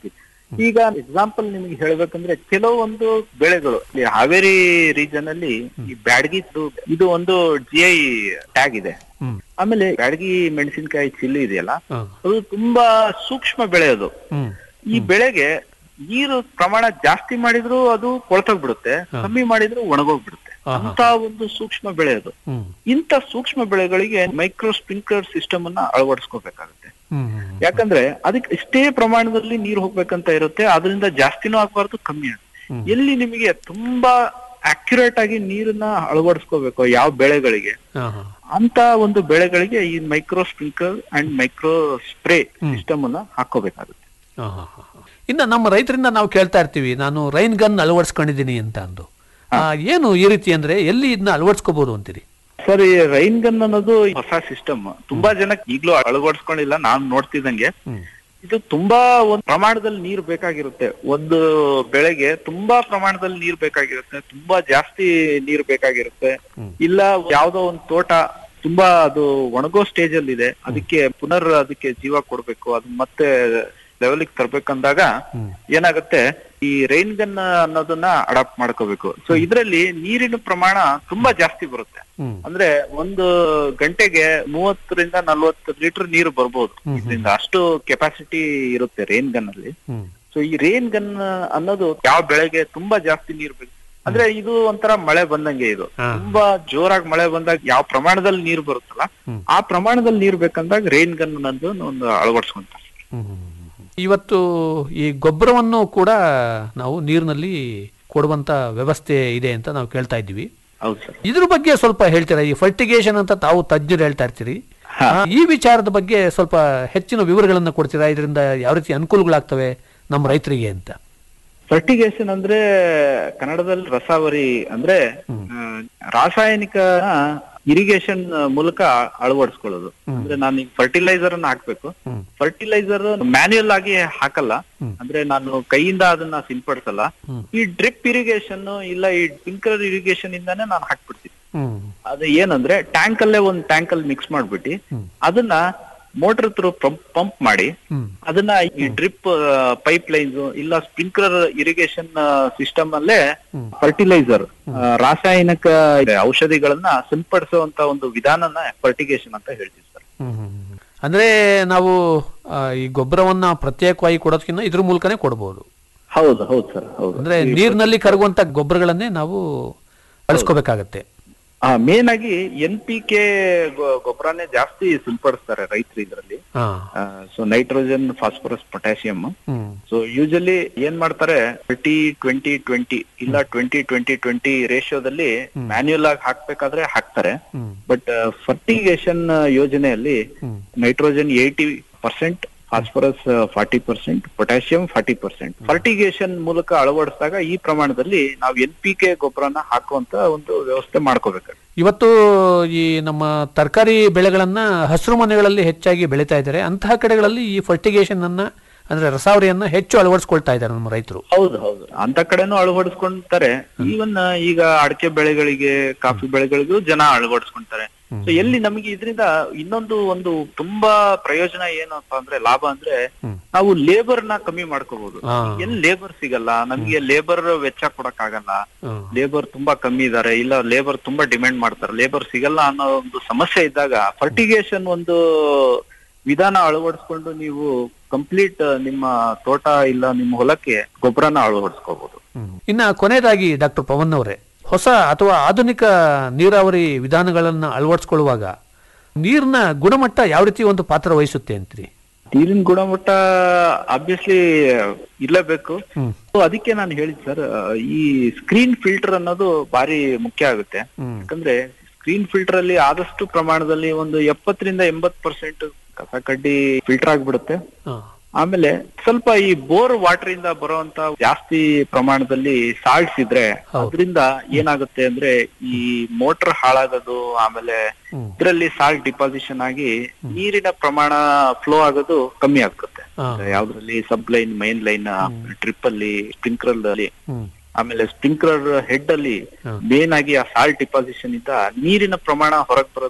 ಈಗ ಎಕ್ಸಾಂಪಲ್ ನಿಮ್ಗೆ ಹೇಳ್ಬೇಕಂದ್ರೆ ಕೆಲವೊಂದು ಬೆಳೆಗಳು ಈ ಹಾವೇರಿ ರೀಜನ್ ಅಲ್ಲಿ ಈ ಬ್ಯಾಡಗಿದ್ದು ಇದು ಒಂದು ಜಿ ಐ ಟ್ಯಾಗ್ ಇದೆ ಹ್ಮ್ ಆಮೇಲೆ ಬ್ಯಾಡಗಿ ಮೆಣಸಿನಕಾಯಿ ಚಿಲ್ಲಿ ಇದೆಯಲ್ಲ ಹಾ. ಅದು ತುಂಬಾ ಸೂಕ್ಷ್ಮ ಬೆಳೆ ಅದು ಹ್ಮ್ ಈ ಬೆಳೆಗೆ ನೀರು ಪ್ರಮಾಣ ಜಾಸ್ತಿ ಮಾಡಿದ್ರು ಅದು ಕೊಳ್ತೋಗ್ಬಿಡುತ್ತೆ ಕಮ್ಮಿ ಮಾಡಿದ್ರು ಒಣಗೋಗ್ಬಿಡುತ್ತೆ ಆಹಾ. ಅಂತ ಒಂದು ಸೂಕ್ಷ್ಮ ಬೆಳೆ ಅದು ಹ್ಮ್ ಇಂಥ ಸೂಕ್ಷ್ಮ ಬೆಳೆಗಳಿಗೆ ಮೈಕ್ರೋ ಸ್ಪ್ರಿಂಕ್ಲರ್ ಸಿಸ್ಟಮ್ ಅನ್ನ ಅಳವಡಿಸ್ಕೋಬೇಕಾಗುತ್ತೆ ಹ್ಮ್ ಹ್ಮ್ ಯಾಕಂದ್ರೆ ಅದಕ್ಕೆ ಇಷ್ಟೇ ಪ್ರಮಾಣದಲ್ಲಿ ನೀರು ಹೋಗ್ಬೇಕಂತ ಇರುತ್ತೆ ಅದರಿಂದ ಜಾಸ್ತಿನೂ ಆಗ್ಬಾರ್ದು ಕಮ್ಮಿ ಹ್ಮ್. ಎಲ್ಲಿ ನಿಮಗೆ ತುಂಬಾ ಅಕ್ಯುರೇಟ್ ಆಗಿ ನೀರನ್ನ ಅಳವಡಿಸ್ಕೋಬೇಕು ಯಾವ ಬೆಳೆಗಳಿಗೆ ಹಾ ಹಾ ಅಂತ ಒಂದು ಬೆಳೆಗಳಿಗೆ ಈ micro sprinkle and micro spray system ಅನ್ನ ಹಾಕೋಬೇಕಾಗುತ್ತೆ ಹಾ, ಹಾ, ಹಾ, ಹಾ. ಇನ್ನ ನಮ್ಮ ರೈತರಿಂದ ನಾವು ಕೇಳ್ತಾ ಇರ್ತೀವಿ ನಾನು ರೈನ್ ಗನ್ ಅಳವಡಿಸ್ಕೊಂಡಿದ್ದೀನಿ ಅಂತ ಅಂದು ಆ, ಏನು ಈ ರೀತಿ ಅಂದ್ರೆ ಎಲ್ಲಿ ಇದನ್ನ ಅಳವಡಿಸ್ಕೋಬಹುದು ಅಂತೀರಿ ಸರ್ ಈ ರೈನ್ ಗನ್ ಅನ್ನೋದು ಹೊಸ ಸಿಸ್ಟಮ್ ತುಂಬಾ ಜನಕ್ಕೆ ಈಗ್ಲೂ ಅಳವಡಿಸ್ಕೊಂಡಿಲ್ಲ ನಾನು ನೋಡ್ತಿದ್ದಂಗೆ ಹ್ಮ್ ಇದು ತುಂಬಾ ಒಂದು ಪ್ರಮಾಣದಲ್ಲಿ ನೀರು ಬೇಕಾಗಿರುತ್ತೆ ಒಂದು ಬೆಳೆಗೆ ತುಂಬಾ ಪ್ರಮಾಣದಲ್ಲಿ ನೀರು ಬೇಕಾಗಿರುತ್ತೆ ತುಂಬಾ ಜಾಸ್ತಿ ನೀರು ಬೇಕಾಗಿರುತ್ತೆ ಇಲ್ಲ ಯಾವ್ದೋ ಒಂದು ತೋಟ ತುಂಬಾ ಅದು ಒಣಗೋ ಸ್ಟೇಜ್ ಅಲ್ಲಿ ಇದೆ ಅದಕ್ಕೆ ಪುನರ್ ಅದಕ್ಕೆ ಜೀವ ಕೊಡ್ಬೇಕು ಅದನ್ನ ಮತ್ತೆ ಲೆವೆಲ್ಗೆ ತರ್ಬೇಕಂದಾಗ ಏನಾಗುತ್ತೆ ಈ ರೈನ್ ಗನ್ ಅನ್ನೋದನ್ನ ಅಡಾಪ್ಟ್ ಮಾಡ್ಕೋಬೇಕು ಸೊ ಇದ್ರಲ್ಲಿ ನೀರಿನ ಪ್ರಮಾಣ ತುಂಬಾ ಜಾಸ್ತಿ ಬರುತ್ತೆ ಹ್ಮ್ ಅಂದ್ರೆ ಒಂದು ಗಂಟೆಗೆ ಮೂವತ್ತರಿಂದ ನಲ್ವತ್ತು ಲೀಟರ್ ನೀರು ಬರ್ಬೋದು ಇದರಿಂದ ಅಷ್ಟು ಕೆಪಾಸಿಟಿ ಇರುತ್ತೆ ರೇನ್ ಗನ್ ಅಲ್ಲಿ ಹ್ಮ್ ಸೊ ಈ ರೇನ್ ಗನ್ ಅನ್ನೋದು ಯಾವ ಬೆಳೆಗೆ ತುಂಬಾ ಜಾಸ್ತಿ ನೀರು ಬೇಕು ಅಂದ್ರೆ ಇದು ಒಂಥರ ಮಳೆ ಬಂದಂಗೆ ಇದು ಹಾ. ತುಂಬಾ ಜೋರಾಗಿ ಮಳೆ ಬಂದಾಗ ಯಾವ ಪ್ರಮಾಣದಲ್ಲಿ ನೀರು ಬರುತ್ತಲ್ಲ ಹ್ಮ್. ಆ ಪ್ರಮಾಣದಲ್ಲಿ ನೀರು ಬೇಕಂದಾಗ ರೇನ್ ಗನ್ ಅನ್ನೋದು ಒಂದು ಅಳವಡಿಸ್ಕೊಂತಾರೆ ಹ್ಮ್, ಹ್ಮ್, ಹ್ಮ್. ಇವತ್ತು ಈ ಗೊಬ್ಬರವನ್ನು ಕೂಡ ನಾವು ನೀರಿನಲ್ಲಿ ಕೊಡುವಂತ ವ್ಯವಸ್ಥೆ ಇದೆ ಅಂತ ನಾವು ಕೇಳ್ತಾ ಇದ್ದೀವಿ ಹೌದು ಸರ್ ಇದ್ರ ಬಗ್ಗೆ ಸ್ವಲ್ಪ ಹೇಳ್ತೀರಾ ಈ ಫರ್ಟಿಗೇಷನ್ ಅಂತ ತಾವು ತಜ್ಞರು ಹೇಳ್ತಾ ಇರ್ತೀರಿ ಆ, ಈ ವಿಚಾರದ ಬಗ್ಗೆ ಸ್ವಲ್ಪ ಹೆಚ್ಚಿನ ವಿವರಗಳನ್ನ ಕೊಡ್ತೀರಾ ಇದರಿಂದ ಯಾವ ರೀತಿ ಅನುಕೂಲಗಳಾಗ್ತವೆ ನಮ್ಮ ರೈತರಿಗೆ ಅಂತ ಫರ್ಟಿಗೇಷನ್ ಅಂದ್ರೆ ಕನ್ನಡದಲ್ಲಿ ರಸಾವರಿ ಅಂದ್ರೆ ಆ, ರಾಸಾಯನಿಕ ಇರಿಗೇಷನ್ ಮೂಲಕ ಅಳವಡಿಸ್ಕೊಳ್ಳೋದು ಅಂದ್ರೆ ನಾನು ಈಗ ಫರ್ಟಿಲೈಸರ್ ಅನ್ನ ಹಾಕ್ಬೇಕು ಹ್ಮ್. ಫರ್ಟಿಲೈಸರ್ ಮ್ಯಾನ್ಯುಯಲ್ ಆಗಿ ಹಾಕಲ್ಲ ಅಂದ್ರೆ ನಾನು ಕೈಯಿಂದ ಅದನ್ನ ಸಿಂಪಡಿಸಲ್ಲ ಹ್ಮ್. ಈ ಡ್ರಿಪ್ ಇರಿಗೇಷನ್ ಇಲ್ಲ ಈ ಸ್ಪ್ರಿಂಕ್ಲರ್ ಇರಿಗೇಷನ್ ಇಂದಾನೆ ನಾನು ಹಾಕ್ಬಿಡ್ತೀನಿ ಹ್ಮ್ ಅದು ಏನಂದ್ರೆ ಟ್ಯಾಂಕ್ ಅಲ್ಲೇ ಒಂದ್ ಟ್ಯಾಂಕ್ ಅಲ್ಲಿ ಮಿಕ್ಸ್ ಮಾಡ್ಬಿಟ್ಟು ಅದನ್ನ ಮೋಟರ್ ಥ್ರೂ ಪಂಪ್ ಮಾಡಿ ಹ್ಮ್ ಅದನ್ನ ಈ ಡ್ರಿಪ್ ಪೈಪ್ ಲೈನ್ಸ್ ಇಲ್ಲ ಸ್ಪ್ರಿಂಕ್ಲರ್ ಇರಿಗೇಷನ್ ಸಿಸ್ಟಮ್ ಅಲ್ಲೇ ಫರ್ಟಿಲೈಸರ್ ರಾಸಾಯನಿಕ ಔಷಧಿಗಳನ್ನ ಸಿಂಪಡಿಸುವಂತ ಒಂದು ವಿಧಾನನ ಫರ್ಟಿಗೇಷನ್ ಅಂತ ಹೇಳ್ತೀವಿ ಸರ್ ಹ್ಮ್, ಹ್ಮ್, ಹ್ಮ್. ಅಂದ್ರೆ ನಾವು ಆ, ಈ ಗೊಬ್ಬರವನ್ನ ಪ್ರತ್ಯೇಕವಾಗಿ ಕೊಡೋದಕ್ಕಿಂತ ಇದ್ರ ಮೂಲಕನೇ ಕೊಡಬಹುದು ಹೌದು ಹೌದು ಸರ್ ಹೌದು ಅಂದ್ರೆ ನೀರಿನಲ್ಲಿ ಕರಗುವಂತ ಗೊಬ್ಬರಗಳನ್ನೇ ನಾವು ಬಳಸ್ಕೋಬೇಕಾಗತ್ತೆ ಮೇನ್ ಆಗಿ ಎನ್ ಪಿ ಕೆ ಗೊಬ್ಬರನೇ ಜಾಸ್ತಿ ಸಿಂಪಡಿಸ್ತಾರೆ ರೈತರು ಇದ್ರಲ್ಲಿ ಹಾ ಸೊ ನೈಟ್ರೋಜನ್ ಫಾಸ್ಫರಸ್ ಪೊಟ್ಯಾಸಿಯಂ ಹ್ಮ್ ಸೊ ಯೂಶಲಿ ಏನ್ ಮಾಡ್ತಾರೆ ಥರ್ಟಿ ಟ್ವೆಂಟಿ ಟ್ವೆಂಟಿ ಇಲ್ಲ ಟ್ವೆಂಟಿ ಟ್ವೆಂಟಿ ಟ್ವೆಂಟಿ ರೇಷಿಯೋದಲ್ಲಿ ಮ್ಯಾನ್ಯುಯಲ್ ಆಗಿ ಹಾಕ್ಬೇಕಾದ್ರೆ ಹಾಕ್ತಾರೆ ಹ್ಮ್ ಬಟ್ ಫರ್ಟಿಗೇಷನ್ ಯೋಜನೆಯಲ್ಲಿ nitrogen eighty percent phosphorus forty percent potassium forty percent fertigation ಮೂಲಕ ಅಳವಡಿಸಿದಾಗ ಈ ಪ್ರಮಾಣದಲ್ಲಿ ನಾವು ಎನ್ ಪಿ ಕೆ ಗೊಬ್ಬರನ ಹಾಕುವಂತ ಒಂದು ವ್ಯವಸ್ಥೆ ಮಾಡ್ಕೋಬೇಕು ಇವತ್ತು ಈ ನಮ್ಮ ತರಕಾರಿ ಬೆಳೆಗಳನ್ನ ಹಸಿರು ಮನೆಗಳಲ್ಲಿ ಹೆಚ್ಚಾಗಿ ಬೆಳೀತಾ ಇದ್ದಾರೆ ಅಂತಹ ಕಡೆಗಳಲ್ಲಿ ಈ ಫರ್ಟಿಗೇಷನ್ ಅನ್ನ ಅಂದ್ರೆ ರಸಾವರಿಯನ್ನ ಹೆಚ್ಚು ಅಳವಡಿಸ್ಕೊಳ್ತಾ ಇದ್ದಾರೆ ನಮ್ಮ ರೈತರು ಹೌದು ಹೌದು ಅಂತ ಕಡೆನೂ ಅಳವಡಿಸ್ಕೊಂತಾರೆ ಈವನ್ ಈಗ ಅಡಕೆ ಬೆಳೆಗಳಿಗೆ ಕಾಫಿ ಬೆಳೆಗಳಿಗೂ ಜನ ಅಳವಡಿಸ್ಕೊಂತಾರೆ ಸೊ ಎಲ್ಲಿ ನಮಗೆ ಇದರಿಂದ ಇನ್ನೊಂದು ಒಂದು ತುಂಬಾ ಪ್ರಯೋಜನ ಏನಪ್ಪಾ ಅಂದ್ರೆ ಲಾಭ ಅಂದ್ರೆ ನಾವು ಲೇಬರ್ ನ ಕಮ್ಮಿ ಮಾಡ್ಕೋಬಹುದು ಹಾ. ಎಲ್ಲಿ ಲೇಬರ್ ಸಿಗಲ್ಲ ನಮಗೆ ಲೇಬರ್ ವೆಚ್ಚ ಕೊಡಕ್ ಆಗಲ್ಲ ಹ್ಮ್. ಲೇಬರ್ ತುಂಬಾ ಕಮ್ಮಿ ಇದಾರೆ ಇಲ್ಲ ಲೇಬರ್ ತುಂಬಾ ಡಿಮ್ಯಾಂಡ್ ಮಾಡ್ತಾರೆ ಲೇಬರ್ ಸಿಗಲ್ಲ ಅನ್ನೋ ಒಂದು ಸಮಸ್ಯೆ ಇದ್ದಾಗ ಫರ್ಟಿಗೇಷನ್ ಒಂದು ವಿಧಾನ ಅಳವಡಿಸ್ಕೊಂಡು ನೀವು ಕಂಪ್ಲೀಟ್ ನಿಮ್ಮ ತೋಟ ಇಲ್ಲ ನಿಮ್ಮ ಹೊಲಕ್ಕೆ ಗೊಬ್ಬರನ ಅಳವಡಿಸ್ಕೋಬಹುದು ಹ್ಮ್. ಇನ್ನ ಕೊನೆಯದಾಗಿ ಡಾಕ್ಟರ್ ಪವನ್ ಅವರೇ ಹೊಸ ಅಥವಾ ಆಧುನಿಕ ನೀರಾವರಿ ವಿಧಾನಗಳನ್ನ ಅಳವಡಿಸ್ಕೊಳ್ಳುವಾಗ ನೀರಿನ ಗುಣಮಟ್ಟ ಯಾವ ರೀತಿ ಒಂದು ಪಾತ್ರ ವಹಿಸುತ್ತೆ ಅಂತೀರಿ ನೀರಿನ ಗುಣಮಟ್ಟ ಆಬ್ವಿಯಸ್ಲಿ ಇರಲೇಬೇಕು ಹ್ಮ್. So ಅದಕ್ಕೆ ನಾನು ಹೇಳಿದ್ ಸರ್ ಈ ಸ್ಕ್ರೀನ್ ಫಿಲ್ಟರ್ ಅನ್ನೋದು ಬಾರಿ ಮುಖ್ಯ ಆಗುತ್ತೆ ಹ್ಮ್. ಯಾಕಂದ್ರೆ ಸ್ಕ್ರೀನ್ ಫಿಲ್ಟರ್ ಅಲ್ಲಿ ಆದಷ್ಟು ಪ್ರಮಾಣದಲ್ಲಿ ಒಂದು ಎಪ್ಪತ್ತರಿಂದ ಎಂಬತ್ ಪರ್ಸೆಂಟ್ ಕಸ ಕಡ್ಡಿ ಫಿಲ್ಟರ್ ಆಗ್ಬಿಡುತ್ತೆ ಹಾ. ಆಮೇಲೆ ಸ್ವಲ್ಪ ಈ ಬೋರ್ ವಾಟರ್ ಇಂದ ಬರುವಂತ ಜಾಸ್ತಿ ಪ್ರಮಾಣದಲ್ಲಿ ಸಾಲ್ಟ್ಸ್ ಇದ್ರೆ ಅದರಿಂದ ಏನಾಗುತ್ತೆ ಅಂದ್ರೆ ಈ ಮೋಟರ್ ಹಾಳಾಗೋದು ಆಮೇಲೆ ಇದರಲ್ಲಿ ಸಾಲ್ಟ್ ಡಿಪಾಸಿಷನ್ ಆಗಿ ನೀರಿನ ಪ್ರಮಾಣ ಫ್ಲೋ ಆಗೋದು ಕಮ್ಮಿ ಆಗುತ್ತೆ ಹಾ. ಯಾವ್ದ್ರಲ್ಲಿ sub line main line drip ಅಲ್ಲಿ ಸ್ಪ್ರಿಂಕ್ಲರ್ ಅಲ್ಲಿ ಹ್ಮ್. ಆಮೇಲೆ ಸ್ಪ್ರಿಂಕ್ಲರ್ ಹೆಡ್ ಅಲ್ಲಿ ಮೇನ್ ಆಗಿ ಆ ಸಾಲ್ಟ್ ಡಿಪಾಸಿಷನ್ ಇಂದ ನೀರಿನ ಪ್ರಮಾಣ ಹೊರಗ್ ಬರೋದು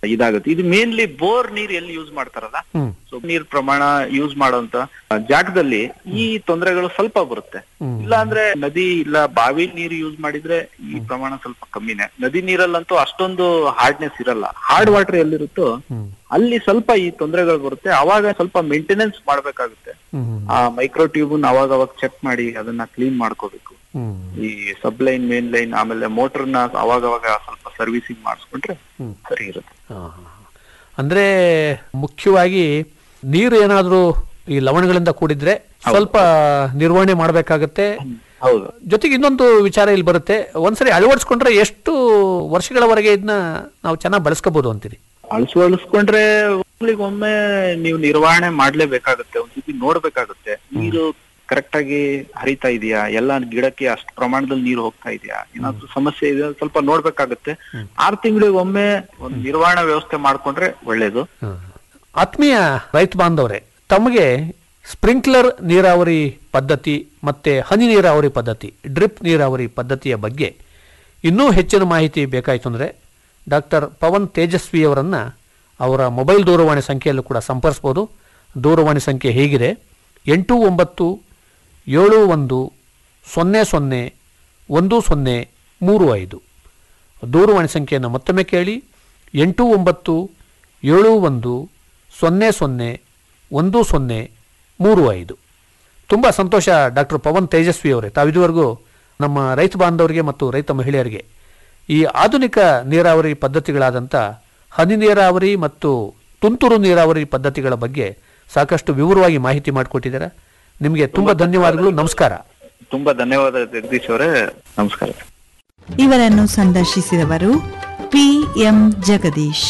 ಇದಾಗುತ್ತೆ ಇದು ಮೇನ್ಲಿ ಬೋರ್ ನೀರ್ ಎಲ್ಲಿ ಯೂಸ್ ಮಾಡ್ತಾರಲ್ಲ ಹ್ಮ್ ಸೊ ನೀರ್ ಪ್ರಮಾಣ ಯೂಸ್ ಮಾಡೋಂತ ಜಾಗದಲ್ಲಿ ಈ ತೊಂದರೆಗಳು ಸ್ವಲ್ಪ ಬರುತ್ತೆ ಇಲ್ಲ ಅಂದ್ರೆ ನದಿ ಇಲ್ಲ ಬಾವಿ ನೀರು ಯೂಸ್ ಮಾಡಿದ್ರೆ ಈ ಪ್ರಮಾಣ ಸ್ವಲ್ಪ ಕಮ್ಮಿನೇ ನದಿ ನೀರಲ್ಲಂತೂ ಅಷ್ಟೊಂದು ಹಾರ್ಡ್ನೆಸ್ ಇರಲ್ಲ ಹಾರ್ಡ್ ವಾಟರ್ ಎಲ್ಲಿರುತ್ತೋ ಅಲ್ಲಿ ಸ್ವಲ್ಪ ಈ ತೊಂದರೆಗಳು ಬರುತ್ತೆ ಅವಾಗ ಸ್ವಲ್ಪ ಮೇಂಟೆನೆನ್ಸ್ ಮಾಡ್ಬೇಕಾಗುತ್ತೆ ಹ್ಮ್ ಆ ಮೈಕ್ರೋ ಟ್ಯೂಬ್ ಅವಾಗ ಅವಾಗ ಚೆಕ್ ಮಾಡಿ ಅದನ್ನ ಕ್ಲೀನ್ ಮಾಡ್ಕೋಬೇಕು ಹ್ಮ್ ಈ ಸಬ್ ಲೈನ್ ಮೇನ್ ಲೈನ್ ಆಮೇಲೆ ಮೋಟರ್ನ ಅವಾಗ ಅವಾಗ ಸ್ವಲ್ಪ ಸರ್ವಿಸಿಂಗ್ ಮಾಡಿಸ್ಕೊಂಡ್ರೆ ಸರಿ ಇರುತ್ತೆ ಹಾ, ಹಾ, ಹಾ. ಅಂದ್ರೆ ಮುಖ್ಯವಾಗಿ ನೀರು ಏನಾದ್ರೂ ಈ ಲವಣಗಳಿಂದ ಕೂಡಿದ್ರೆ ಸ್ವಲ್ಪ ನಿರ್ವಹಣೆ ಮಾಡ್ಬೇಕಾಗತ್ತೆ ಹೌದು ಜೊತೆಗೆ ಇನ್ನೊಂದು ವಿಚಾರ ಇಲ್ಲಿ ಬರುತ್ತೆ ಒಂದ್ಸರಿ ಅಳವಡಿಸ್ಕೊಂಡ್ರೆ ಎಷ್ಟು ವರ್ಷಗಳವರೆಗೆ ಇದನ್ನ ನಾವು ಚೆನ್ನಾಗಿ ಬಳಸ್ಕೋಬಹುದು ಅಂತೀರಿ ಅಳಿಸು ಅಳಿಸ್ಕೊಂಡ್ರೆ ಒಮ್ಮೆ ನೀವು ನಿರ್ವಹಣೆ ಮಾಡ್ಲೇಬೇಕಾಗುತ್ತೆ ಒಂದ್ಸತಿ ನೋಡ್ಬೇಕಾಗುತ್ತೆ ನೀರು ಕರೆಕ್ಟ್ ಆಗಿ ಹರಿತಾ ಇದೆಯಾ ಎಲ್ಲ ಗಿಡಕ್ಕೆ ಅಷ್ಟು ಪ್ರಮಾಣದಲ್ಲಿ ನೀರು ಹೋಗ್ತಾ ಇದೆಯಾ ಏನಾದ್ರು ಸಮಸ್ಯೆ ಇದೆ ಸ್ವಲ್ಪ ನೋಡ್ಬೇಕಾಗುತ್ತೆ ಆರ್ ತಿಂಗಳಿಗೆ ಒಮ್ಮೆ ಒಂದು ನಿರ್ವಹಣಾ ವ್ಯವಸ್ಥೆ ಮಾಡ್ಕೊಂಡ್ರೆ ಒಳ್ಳೇದು ಆತ್ಮೀಯ ರೈತ ಬಾಂಧವರೇ ತಮಗೆ ಸ್ಪ್ರಿಂಕ್ಲರ್ ನೀರಾವರಿ ಪದ್ಧತಿ ಮತ್ತೆ ಹನಿ ನೀರಾವರಿ ಪದ್ಧತಿ ಡ್ರಿಪ್ ನೀರಾವರಿ ಪದ್ಧತಿಯ ಬಗ್ಗೆ ಇನ್ನೂ ಹೆಚ್ಚಿನ ಮಾಹಿತಿ ಬೇಕಾಯಿತು ಅಂದರೆ ಡಾಕ್ಟರ್ ಪವನ್ ತೇಜಸ್ವಿಯವರನ್ನು ಅವರ ಮೊಬೈಲ್ ದೂರವಾಣಿ ಸಂಖ್ಯೆಯಲ್ಲೂ ಕೂಡ ಸಂಪರ್ಸ್ಬೋದು ದೂರವಾಣಿ ಸಂಖ್ಯೆ ಹೀಗಿದೆ ಎಂಟು ಒಂಬತ್ತು ಏಳು ಒಂದು ಸೊನ್ನೆ ಸೊನ್ನೆ ಒಂದು ಸೊನ್ನೆ ಮೂರು ಐದು ದೂರವಾಣಿ ಸಂಖ್ಯೆಯನ್ನು ಮತ್ತೊಮ್ಮೆ ಕೇಳಿ ಎಂಟು ಒಂಬತ್ತು ಏಳು ಒಂದು ಸೊನ್ನೆ ಸೊನ್ನೆ ಒಂದು ಸೊನ್ನೆ ಮೂರು ಐದು ತುಂಬ ಸಂತೋಷ ಡಾಕ್ಟರ್ ಪವನ್ ತೇಜಸ್ವಿ ಅವರೇ ತಾವಿದುವರೆಗೂ ನಮ್ಮ ರೈತ ಬಾಂಧವರಿಗೆ ಮತ್ತು ರೈತ ಮಹಿಳೆಯರಿಗೆ ಈ ಆಧುನಿಕ ನೀರಾವರಿ ಪದ್ಧತಿಗಳಾದಂಥ ಹನಿ ನೀರಾವರಿ ಮತ್ತು ತುಂತುರು ನೀರಾವರಿ ಪದ್ಧತಿಗಳ ಬಗ್ಗೆ ಸಾಕಷ್ಟು ವಿವರವಾಗಿ ಮಾಹಿತಿ ಮಾಡಿಕೊಟ್ಟಿದ್ದಾರೆ ನಿಮಗೆ ತುಂಬ ಧನ್ಯವಾದಗಳು ನಮಸ್ಕಾರ ತುಂಬಾ ಧನ್ಯವಾದ ಜಗದೀಶ್ ಅವರೇ ನಮಸ್ಕಾರ ಇವರನ್ನು ಸಂದರ್ಶಿಸಿದವರು ಪಿ ಎಂ ಜಗದೀಶ್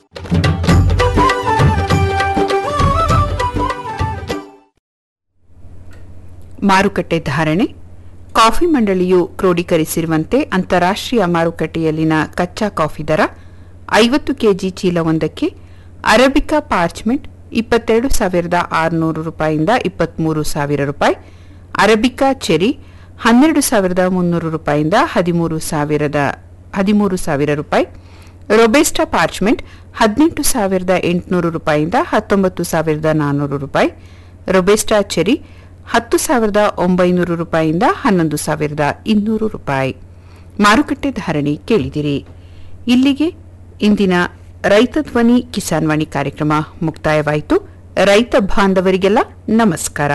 ಮಾರುಕಟ್ಟೆ ಧಾರಣೆ ಕಾಫಿ ಮಂಡಳಿಯು ಕ್ರೋಢೀಕರಿಸಿರುವಂತೆ ಅಂತಾರಾಷ್ಟ್ರೀಯ ಮಾರುಕಟ್ಟೆಯಲ್ಲಿನ ಕಚ್ಚಾ ಕಾಫಿ ದರ ಐವತ್ತು ಕೆಜಿ ಚೀಲವೊಂದಕ್ಕೆ ಅರಬಿಕಾ ಪಾರ್ಚ್ಮೆಂಟ್ ಇಪ್ಪತ್ತೆರಡು ಸಾವಿರದ ಆರುನೂರು ರೂಪಾಯಿಯಿಂದ ಇಪ್ಪತ್ಮೂರು ಸಾವಿರ ರೂಪಾಯಿ ಅರಬಿಕಾ ಚೆರಿ ಹನ್ನೆರಡು ಸಾವಿರದ ಮುನ್ನೂರು ರೂಪಾಯಿಯಿಂದ ಹದಿಮೂರು ಸಾವಿರದ ಹದಿಮೂರು ಸಾವಿರ ರೂಪಾಯಿ ರೊಬೆಸ್ಟಾ ಪಾರ್ಚ್ಮೆಂಟ್ ಹದಿನೆಂಟು ಸಾವಿರದ ಎಂಟುನೂರು ರೂಪಾಯಿಯಿಂದ ಹತ್ತೊಂಬತ್ತು ಸಾವಿರದ ನಾನ್ನೂರು ರೂಪಾಯಿ ರೊಬೆಸ್ಟಾ ಚೆರಿ ಹತ್ತು ಸಾವಿರದ ಒಂಬೈನೂರು ರೂಪಾಯಿಯಿಂದ ಹನ್ನೊಂದು ಸಾವಿರದ ಇನ್ನೂರು ರೂಪಾಯಿ ಮಾರುಕಟ್ಟೆ ಧಾರಣೆ ಕೇಳಿದಿರಿ ಇಲ್ಲಿಗೆ ಇಂದಿನ ರೈತ ಧ್ವನಿ ಕಿಸಾನ್ ವಾಣಿ ಕಾರ್ಯಕ್ರಮ ಮುಕ್ತಾಯವಾಯಿತು ರೈತ ಬಾಂಧವರಿಗೆಲ್ಲ ನಮಸ್ಕಾರ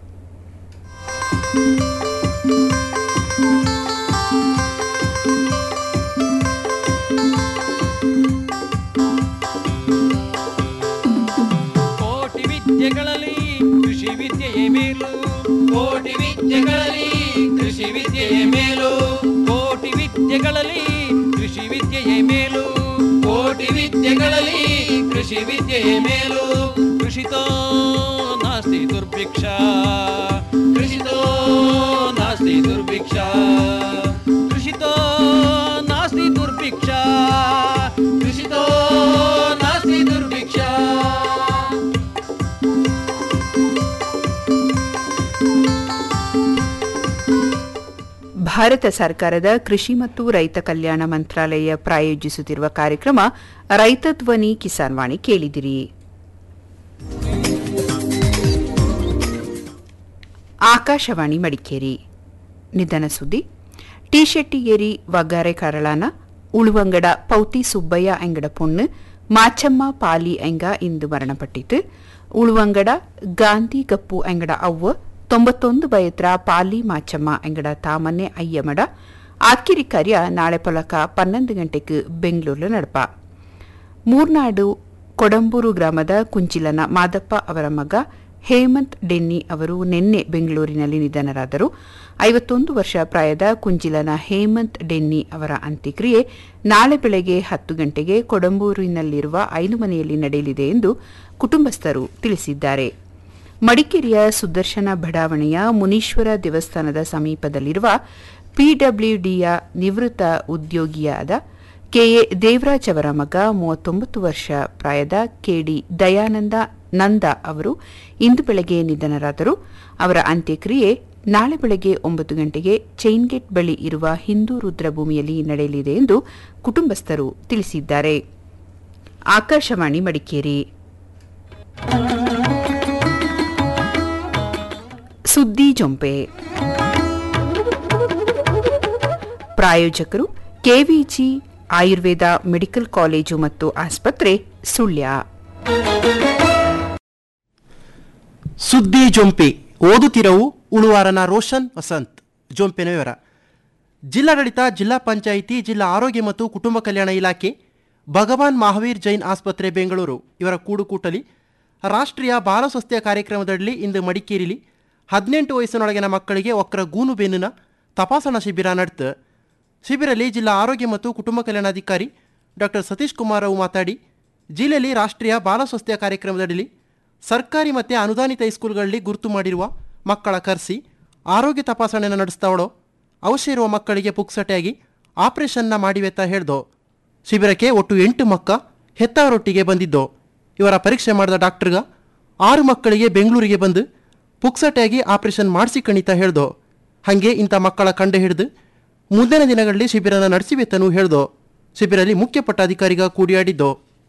ಕೋಟಿ ವಿದ್ಯೆಗಳಲ್ಲಿ ಕೃಷಿ ವಿದ್ಯೆಯೇ ಮೇಲು ಕೋಟಿ ವಿದ್ಯೆಗಳಲ್ಲಿ ಕೃಷಿ ವಿದ್ಯೆಯೇ ಮೇಲು ಕೋಟಿ ವಿದ್ಯೆಗಳಲ್ಲಿ ಕೃಷಿ ವಿದ್ಯೆಯೇ ಮೇಲು ಕೋಟಿ ವಿದ್ಯೆಗಳಲ್ಲಿ ಕೃಷಿ ವಿದ್ಯೆಯೇ ಮೇಲು ಕೃಷಿತೋ ನಾಸ್ತಿ ದುರ್ಭಿಕ್ಷ ಕೃಷಿತೋ ನಾಸ್ತಿ ದುರ್ಭಿಕ್ಷ ಕೃಷಿತೋ ನಾಸ್ತಿ ದುರ್ಭಿಕ್ಷ ಕೃಷಿತೋ ನಾಸ್ತಿ ದುರ್ಭಿಕ್ಷ ಭಾರತ ಸರ್ಕಾರದ ಕೃಷಿ ಮತ್ತು ರೈತ ಕಲ್ಯಾಣ ಮಂತ್ರಾಲಯ ಪ್ರಾಯೋಜಿಸುತ್ತಿರುವ ಕಾರ್ಯಕ್ರಮ ರೈತ ಧ್ವನಿ ಕಿಸಾನ್ ವಾಣಿ ಕೇಳಿದಿರಿ ಆಕಾಶವಾಣಿ ಮಡಿಕೇರಿ ನಿಧನ ಸುದ್ದಿ ಟಿ ಶೆಟ್ಟಿಗೇರಿ ವಗ್ಗಾರೆ ಕರಳಾನ ಉಳುವಂಗಡ ಪೌತಿ ಸುಬ್ಬಯ್ಯ ಎಂಗಡ ಪೊಣ್ಣು ಮಾಚಮ್ಮ ಪಾಲಿ ಎಂಗ ಇಂದು ಮರಣಪಟ್ಟಿತು ಉಳುವಂಗಡ ಗಾಂಧಿ ಗಪ್ಪು ಎಂಗಡ ಅವ್ವ ತೊಂಬತ್ತೊಂದು ಬಯತ್ರ ಪಾಲಿ ಮಾಚಮ್ಮ ಎಂಗಡ ತಾಮನ್ನೆ ಅಯ್ಯಮಡ ಆಕಿರಿ ಕಾರ್ಯ ನಾಳೆ ಪೊಲಕ ಪನ್ನೊಂದು ಗಂಟೆಗೆ ಬೆಂಗಳೂರು ನಡಪ ಮೂರ್ನಾಡು ಕೊಡಂಬೂರು ಗ್ರಾಮದ ಕುಂಚಿಲನ ಮಾದಪ್ಪ ಅವರ ಮಗ ಹೇಮಂತ್ ಡೆನ್ನಿ ಅವರು ನಿನ್ನೆ ಬೆಂಗಳೂರಿನಲ್ಲಿ ನಿಧನರಾದರು ಐವತ್ತೊಂದು ವರ್ಷ ಪ್ರಾಯದ ಕುಂಚಿಲನ ಹೇಮಂತ್ ಡೆನ್ನಿ ಅವರ ಅಂತ್ಯಕ್ರಿಯೆ ನಾಳೆ ಬೆಳಗ್ಗೆ ಹತ್ತು ಗಂಟೆಗೆ ಕೊಡಂಬೂರಿನಲ್ಲಿರುವ ಐದು ಮನೆಯಲ್ಲಿ ನಡೆಯಲಿದೆ ಎಂದು ಕುಟುಂಬಸ್ಥರು ತಿಳಿಸಿದ್ದಾರೆ ಮಡಿಕೇರಿಯ ಸುದರ್ಶನ ಬಡಾವಣೆಯ ಮುನೀಶ್ವರ ದೇವಸ್ಥಾನದ ಸಮೀಪದಲ್ಲಿರುವ ಪಿಡಬ್ಲ್ಯೂಡಿಯ ನಿವೃತ್ತ ಉದ್ಯೋಗಿಯಾದ ಕೆಎ ದೇವರಾಜ್ ಅವರ ಮಗ ಮೂವತ್ತೊಂಬತ್ತು ವರ್ಷ ಪ್ರಾಯದ ಕೆಡಿ ದಯಾನಂದ ನಂದ ಅವರು ಇಂದು ಬೆಳಗ್ಗೆ ನಿಧನರಾದರು ಅವರ ಅಂತ್ಯಕ್ರಿಯೆ ನಾಳೆ ಬೆಳಗ್ಗೆ ಒಂಬತ್ತು ಗಂಟೆಗೆ ಚೈನ್ಗೇಟ್ ಬಳಿ ಇರುವ ಹಿಂದೂ ರುದ್ರಭೂಮಿಯಲ್ಲಿ ನಡೆಯಲಿದೆ ಎಂದು ಕುಟುಂಬಸ್ಥರು ತಿಳಿಸಿದ್ದಾರೆ ಆಕಾಶವಾಣಿ ಮಡಿಕೇರಿ ಸುದ್ದಿ ಜೊಂಪೆ ಪ್ರಾಯೋಜಕರು ಕೆವಿಜಿ ಆಯುರ್ವೇದ ಮೆಡಿಕಲ್ ಕಾಲೇಜು ಮತ್ತು ಆಸ್ಪತ್ರೆ ಸುಳ್ಯ ಸುದ್ದಿ ಜೊಂಪೆ ಓದುತ್ತಿರವು ಉಳುವಾರನ ರೋಷನ್ ವಸಂತ್ ಜೊಂಪೆನ ವಿವರ ಜಿಲ್ಲಾಡಳಿತ ಜಿಲ್ಲಾ ಪಂಚಾಯಿತಿ ಜಿಲ್ಲಾ ಆರೋಗ್ಯ ಮತ್ತು ಕುಟುಂಬ ಕಲ್ಯಾಣ ಇಲಾಖೆ ಭಗವಾನ್ ಮಹಾವೀರ್ ಜೈನ್ ಆಸ್ಪತ್ರೆ ಬೆಂಗಳೂರು ಇವರ ಕೂಡುಕೂಟಲಿ ರಾಷ್ಟ್ರೀಯ ಬಾಲ ಸ್ವಾಸ್ಥ್ಯ ಕಾರ್ಯಕ್ರಮದಲ್ಲಿ ಇಂದು ಮಡಿಕೇರಿಲಿ ಹದಿನೆಂಟು ವಯಸ್ಸಿನೊಳಗಿನ ಮಕ್ಕಳಿಗೆ ಒಕ್ಕರ ಗೂನು ಬೆನ್ನಿನ ತಪಾಸಣಾ ಶಿಬಿರ ನಡೆತು ಶಿಬಿರಲ್ಲಿ ಜಿಲ್ಲಾ ಆರೋಗ್ಯ ಮತ್ತು ಕುಟುಂಬ ಕಲ್ಯಾಣಾಧಿಕಾರಿ ಡಾಕ್ಟರ್ ಸತೀಶ್ ಕುಮಾರ್ ಅವು ಮಾತಾಡಿ ಜಿಲ್ಲೆಯಲ್ಲಿ ರಾಷ್ಟ್ರೀಯ ಬಾಲ ಸ್ವಾಸ್ಥ್ಯ ಕಾರ್ಯಕ್ರಮದಡಿ ಸರ್ಕಾರಿ ಮತ್ತು ಅನುದಾನಿತ ಹೈಸ್ಕೂಲ್ಗಳಲ್ಲಿ ಗುರುತು ಮಾಡಿರುವ ಮಕ್ಕಳ ಕರೆಸಿ ಆರೋಗ್ಯ ತಪಾಸಣೆಯನ್ನು ನಡೆಸ್ತಾವಳೋ ಅವಶ್ಯ ಇರುವ ಮಕ್ಕಳಿಗೆ ಪುಕ್ಸಟೆಯಾಗಿ ಆಪರೇಷನ್ನ ಮಾಡಿವೆತ್ತ ಹೇಳ್ದೋ ಶಿಬಿರಕ್ಕೆ ಒಟ್ಟು ಎಂಟು ಮಕ್ಕ ಹೆತ್ತವರೊಟ್ಟಿಗೆ ಬಂದಿದ್ದೋ ಇವರ ಪರೀಕ್ಷೆ ಮಾಡಿದ ಡಾಕ್ಟರ್ಗ ಆರು ಮಕ್ಕಳಿಗೆ ಬೆಂಗಳೂರಿಗೆ ಬಂದು ಪುಕ್ಸಟೆಯಾಗಿ ಆಪರೇಷನ್ ಮಾಡಿಸಿ ಕಣಿತ ಹೇಳ್ದೋ ಹಾಗೆ ಇಂಥ ಮಕ್ಕಳ ಕಂಡು ಹಿಡಿದು ಮುಂದಿನ ದಿನಗಳಲ್ಲಿ ಶಿಬಿರನ ನಡೆಸಿವೆತ್ತನೂ ಹೇಳ್ದೋ ಶಿಬಿರಲ್ಲಿ ಮುಖ್ಯ ಪಟ್ಟಾಧಿಕಾರಿಗ ಕೂಡಿಯಾಡಿದ್ದೋ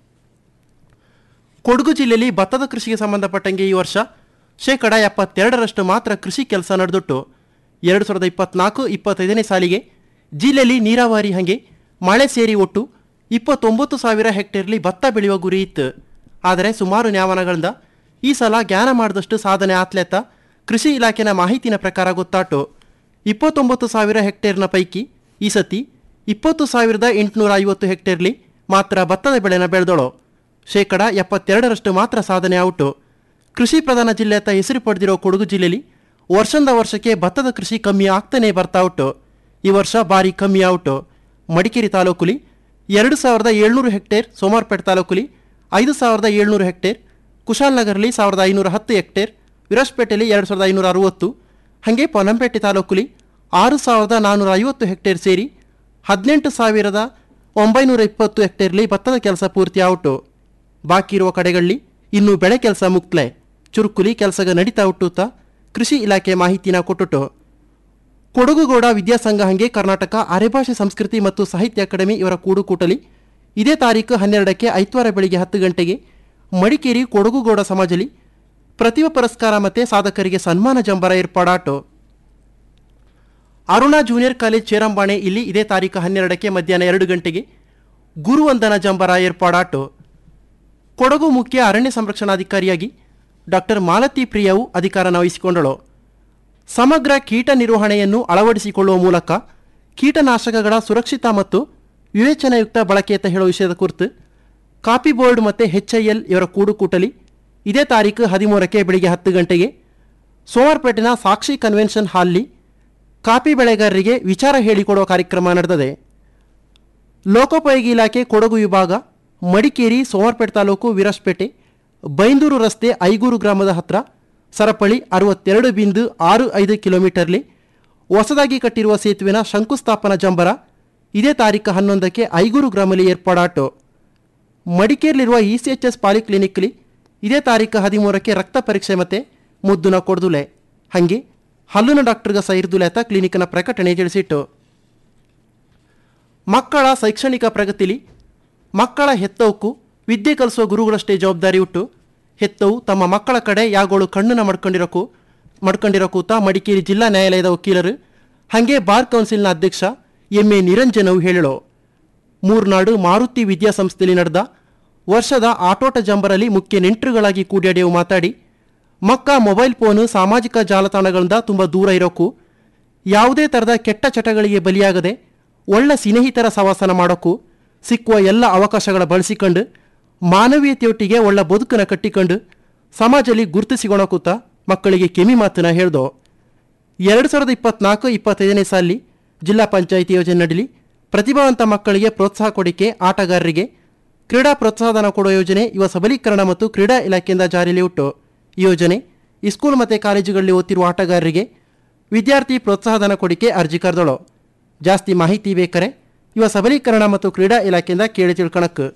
ಕೊಡಗು ಜಿಲ್ಲೆಯಲ್ಲಿ ಭತ್ತದ ಕೃಷಿಗೆ ಸಂಬಂಧಪಟ್ಟಂಗೆ ಈ ವರ್ಷ ಶೇಕಡ ಎಪ್ಪತ್ತೆರಡರಷ್ಟು ಮಾತ್ರ ಕೃಷಿ ಕೆಲಸ ನಡೆದುಟ್ಟು ಎರಡು ಸಾವಿರದ ಇಪ್ಪತ್ನಾಲ್ಕು ಇಪ್ಪತ್ತೈದನೇ ಸಾಲಿಗೆ ಜಿಲ್ಲೆಯಲ್ಲಿ ನೀರಾವರಿ ಹಾಗೆ ಮಳೆ ಸೇರಿ ಒಟ್ಟು ಇಪ್ಪತ್ತೊಂಬತ್ತು ಸಾವಿರ ಹೆಕ್ಟೇರ್ಲಿ ಭತ್ತ ಬೆಳೆಯುವ ಗುರಿ ಇತ್ತು ಆದರೆ ಸುಮಾರು ನ್ಯಾವನಗಳಿಂದ ಈ ಸಲ ಜ್ಞಾನ ಮಾಡಿದಷ್ಟು ಸಾಧನೆ ಆತ್ಲೆತ್ತ ಕೃಷಿ ಇಲಾಖೆನ ಮಾಹಿತಿನ ಪ್ರಕಾರ ಗೊತ್ತಾಟು ಇಪ್ಪತ್ತೊಂಬತ್ತು ಸಾವಿರ ಹೆಕ್ಟೇರ್ನ ಪೈಕಿ ಈ ಸತಿ ಇಪ್ಪತ್ತು ಸಾವಿರದ ಎಂಟುನೂರ ಐವತ್ತು ಹೆಕ್ಟೇರ್ಲಿ ಮಾತ್ರ ಭತ್ತದ ಬೆಳೆನ ಬೆಳೆದಳು ಶೇಕಡ ಎಪ್ಪತ್ತೆರಡರಷ್ಟು ಮಾತ್ರ ಸಾಧನೆ ಔಟು ಕೃಷಿ ಪ್ರಧಾನ ಜಿಲ್ಲೆ ಅಂತ ಹೆಸರು ಪಡೆದಿರೋ ಕೊಡಗು ಜಿಲ್ಲೆಯಲ್ಲಿ ವರ್ಷದಿಂದ ವರ್ಷಕ್ಕೆ ಭತ್ತದ ಕೃಷಿ ಕಮ್ಮಿ ಆಗ್ತಾನೆ ಬರ್ತಾ ಉಂಟು ಈ ವರ್ಷ ಭಾರಿ ಕಮ್ಮಿ ಔಟು ಮಡಿಕೇರಿ ತಾಲೂಕುಲಿ ಎರಡು ಸಾವಿರದ ಏಳ್ನೂರು ಹೆಕ್ಟೇರ್ ಸೋಮಾರ್ಪೇಟೆ ತಾಲೂಕುಲಿ ಐದು ಸಾವಿರದ ಏಳ್ನೂರು ಹೆಕ್ಟೇರ್ ಕುಶಾಲನಗರಲಿ ಸಾವಿರದ ಐನೂರ ಹತ್ತು ಹೆಕ್ಟೇರ್ ವಿರಾಜ್ಪೇಟೆಯಲ್ಲಿ ಎರಡು ಸಾವಿರದ ಐನೂರ ಅರುವತ್ತು ಹಾಗೆ ಪೊನ್ನಂಪೇಟೆ ತಾಲೂಕುಲಿ ಆರು ಸಾವಿರದ ನಾನ್ನೂರ ಐವತ್ತು ಹೆಕ್ಟೇರ್ ಸೇರಿ ಹದಿನೆಂಟು ಸಾವಿರದ ಒಂಬೈನೂರ ಇಪ್ಪತ್ತು ಹೆಕ್ಟೇರ್ಲಿ ಭತ್ತದ ಕೆಲಸ ಪೂರ್ತಿ ಔಟು ಬಾಕಿ ಇರುವ ಕಡೆಗಳಲ್ಲಿ ಇನ್ನೂ ಬೆಳೆ ಕೆಲಸ ಮುಕ್ತಲೆ ಚುರುಕುಲಿ ಕೆಲಸಗ ನಡೀತಾ ಹುಟ್ಟುತ್ತಾ ಕೃಷಿ ಇಲಾಖೆ ಮಾಹಿತಿನ ಕೊಟ್ಟುಟು ಕೊಡಗುಗೌಡ ವಿದ್ಯಾಸಂಘ ಹಂಗೆ ಕರ್ನಾಟಕ ಅರೆಭಾಷೆ ಸಂಸ್ಕೃತಿ ಮತ್ತು ಸಾಹಿತ್ಯ ಅಕಾಡೆಮಿ ಇವರ ಕೂಡುಕೂಟಲಿ ಇದೇ ತಾರೀಕು ಹನ್ನೆರಡಕ್ಕೆ ಐತವಾರ ಬೆಳಿಗ್ಗೆ ಹತ್ತು ಗಂಟೆಗೆ ಮಡಿಕೇರಿ ಕೊಡಗುಗೌಡ ಸಮಾಜಲಿ ಪ್ರತಿಭಾ ಪುರಸ್ಕಾರ ಮತ್ತು ಸಾಧಕರಿಗೆ ಸನ್ಮಾನ ಜಂಬರ ಏರ್ಪಾಡಾಟು ಅರುಣಾ ಜೂನಿಯರ್ ಕಾಲೇಜ್ ಚೇರಂಬಾಣೆ ಇಲ್ಲಿ ಇದೇ ತಾರೀಕು ಹನ್ನೆರಡಕ್ಕೆ ಮಧ್ಯಾಹ್ನ ಎರಡು ಗಂಟೆಗೆ ಗುರುವಂದನ ಜಂಬರ ಏರ್ಪಾಡಾಟು ಕೊಡಗು ಮುಖ್ಯ ಅರಣ್ಯ ಸಂರಕ್ಷಣಾಧಿಕಾರಿಯಾಗಿ ಡಾಕ್ಟರ್ ಮಾಲತಿ ಪ್ರಿಯವು ಅಧಿಕಾರನ ವಹಿಸಿಕೊಂಡಳು ಸಮಗ್ರ ಕೀಟ ನಿರ್ವಹಣೆಯನ್ನು ಅಳವಡಿಸಿಕೊಳ್ಳುವ ಮೂಲಕ ಕೀಟನಾಶಕಗಳ ಸುರಕ್ಷಿತ ಮತ್ತು ವಿವೇಚನೆಯುಕ್ತ ಬಳಕೆ ಅಂತ ಹೇಳುವ ವಿಷಯದ ಕುರಿತು ಕಾಪಿ ಬೋರ್ಡ್ ಮತ್ತು ಎಲ್ ಇವರ ಕೂಡುಕೂಟಲಿ ಇದೇ ತಾರೀಕು ಹದಿಮೂರಕ್ಕೆ ಬೆಳಿಗ್ಗೆ ಹತ್ತು ಗಂಟೆಗೆ ಸೋಮವಾರಪೇಟೆನ ಸಾಕ್ಷಿ ಕನ್ವೆನ್ಷನ್ ಹಾಲ್ಲಿ ಕಾಪಿ ಬೆಳೆಗಾರರಿಗೆ ವಿಚಾರ ಹೇಳಿಕೊಡುವ ಕಾರ್ಯಕ್ರಮ ನಡೆದಿದೆ ಲೋಕೋಪಯೋಗಿ ಇಲಾಖೆ ಕೊಡಗು ವಿಭಾಗ ಮಡಿಕೇರಿ ಸೋಮವಾರಪೇಟೆ ತಾಲೂಕು ವಿರಾಜ್ಪೇಟೆ ಬೈಂದೂರು ರಸ್ತೆ ಐಗೂರು ಗ್ರಾಮದ ಹತ್ರ ಸರಪಳಿ ಅರವತ್ತೆರಡು ಬಿಂದು ಆರು ಐದು ಕಿಲೋಮೀಟರ್ಲಿ ಹೊಸದಾಗಿ ಕಟ್ಟಿರುವ ಸೇತುವೆನ ಶಂಕುಸ್ಥಾಪನಾ ಜಂಬರ ಇದೇ ತಾರೀಕು ಹನ್ನೊಂದಕ್ಕೆ ಐಗೂರು ಗ್ರಾಮದಲ್ಲಿ ಏರ್ಪಾಡಾಟು ಮಡಿಕೇರಿಲಿರುವ ಇ ಸಿ ಎಚ್ ಎಸ್ ಪಾಲಿಕ್ಲಿನಿಕ್ಲಿ ಇದೇ ತಾರೀಕು ಹದಿಮೂರಕ್ಕೆ ರಕ್ತ ಪರೀಕ್ಷೆ ಮತ್ತೆ ಮುದ್ದುನ ಕೊಡ್ದುಲೆ ಹಾಗೆ ಹಲ್ಲುನ ಡಾಕ್ಟರ್ಗ ಸೈರ್ದುಲೆ ಅಂತ ಕ್ಲಿನಿಕ್ನ ಪ್ರಕಟಣೆ ತಿಳಿಸಿಟ್ಟು ಮಕ್ಕಳ ಶೈಕ್ಷಣಿಕ ಪ್ರಗತಿಲಿ ಮಕ್ಕಳ ಹೆತ್ತವಕ್ಕೂ ವಿದ್ಯೆ ಕಲಿಸುವ ಗುರುಗಳಷ್ಟೇ ಜವಾಬ್ದಾರಿ ಉಟ್ಟು ಹೆತ್ತವು ತಮ್ಮ ಮಕ್ಕಳ ಕಡೆ ಯಾಗೋಳು ಕಣ್ಣನ್ನ ಮಾಡ್ಕೊಂಡಿರೋಕು ಮಾಡ್ಕೊಂಡಿರೋಕೂತ ಮಡಿಕೇರಿ ಜಿಲ್ಲಾ ನ್ಯಾಯಾಲಯದ ವಕೀಲರು ಹಾಗೆ ಬಾರ್ ಕೌನ್ಸಿಲ್ನ ಅಧ್ಯಕ್ಷ ಎಂ ಎ ನಿರಂಜನವು ಹೇಳಳು ಮೂರ್ನಾಡು ಮಾರುತಿ ವಿದ್ಯಾಸಂಸ್ಥೆಯಲ್ಲಿ ನಡೆದ ವರ್ಷದ ಆಟೋಟ ಜಂಬರಲ್ಲಿ ಮುಖ್ಯ ನೆಂಟರುಗಳಾಗಿ ಕೂಡಿಯಾಡಿಯವು ಮಾತಾಡಿ ಮಕ್ಕ ಮೊಬೈಲ್ ಫೋನು ಸಾಮಾಜಿಕ ಜಾಲತಾಣಗಳಿಂದ ತುಂಬ ದೂರ ಇರೋಕು ಯಾವುದೇ ಥರದ ಕೆಟ್ಟ ಚಟಗಳಿಗೆ ಬಲಿಯಾಗದೆ ಒಳ್ಳೆ ಸ್ನೇಹಿತರ ಸವಾಸನ ಮಾಡೋಕ್ಕೂ ಸಿಕ್ಕುವ ಎಲ್ಲ ಅವಕಾಶಗಳ ಬಳಸಿಕೊಂಡು ಮಾನವೀಯತೆಯೊಟ್ಟಿಗೆ ಒಳ್ಳೆ ಬದುಕನ್ನ ಕಟ್ಟಿಕೊಂಡು ಸಮಾಜದಲ್ಲಿ ಗುರುತಿಸಿಕೊಳಕೂತ ಮಕ್ಕಳಿಗೆ ಕೆಮಿ ಮಾತನ್ನ ಹೇಳ್ದೋ ಎರಡು ಸಾವಿರದ ಇಪ್ಪತ್ನಾಲ್ಕು ಇಪ್ಪತ್ತೈದನೇ ಸಾಲಿ ಜಿಲ್ಲಾ ಪಂಚಾಯಿತಿ ಯೋಜನೆ ನಡಲಿ ಪ್ರತಿಭಾವಂತ ಮಕ್ಕಳಿಗೆ ಪ್ರೋತ್ಸಾಹ ಕೊಡಿಕೆ ಆಟಗಾರರಿಗೆ ಕ್ರೀಡಾ ಪ್ರೋತ್ಸಾಹಧನ ಕೊಡುವ ಯೋಜನೆ ಯುವ ಸಬಲೀಕರಣ ಮತ್ತು ಕ್ರೀಡಾ ಇಲಾಖೆಯಿಂದ ಜಾರಿಯಲ್ಲಿ ಉಂಟು ಈ ಯೋಜನೆ ಇಸ್ಕೂಲ್ ಮತ್ತು ಕಾಲೇಜುಗಳಲ್ಲಿ ಓದ್ತಿರುವ ಆಟಗಾರರಿಗೆ ವಿದ್ಯಾರ್ಥಿ ಪ್ರೋತ್ಸಾಹಧನ ಕೊಡಿಕೆ ಅರ್ಜಿ ಕರೆದಳು ಜಾಸ್ತಿ ಮಾಹಿತಿ ಬೇಕಾರೆ ಯುವ ಸಬಲೀಕರಣ ಮತ್ತು ಕ್ರೀಡಾ ಇಲಾಖೆಯಿಂದ ಕೇಳಿ ತಿಳ್ಕಣಕ್ಕೆ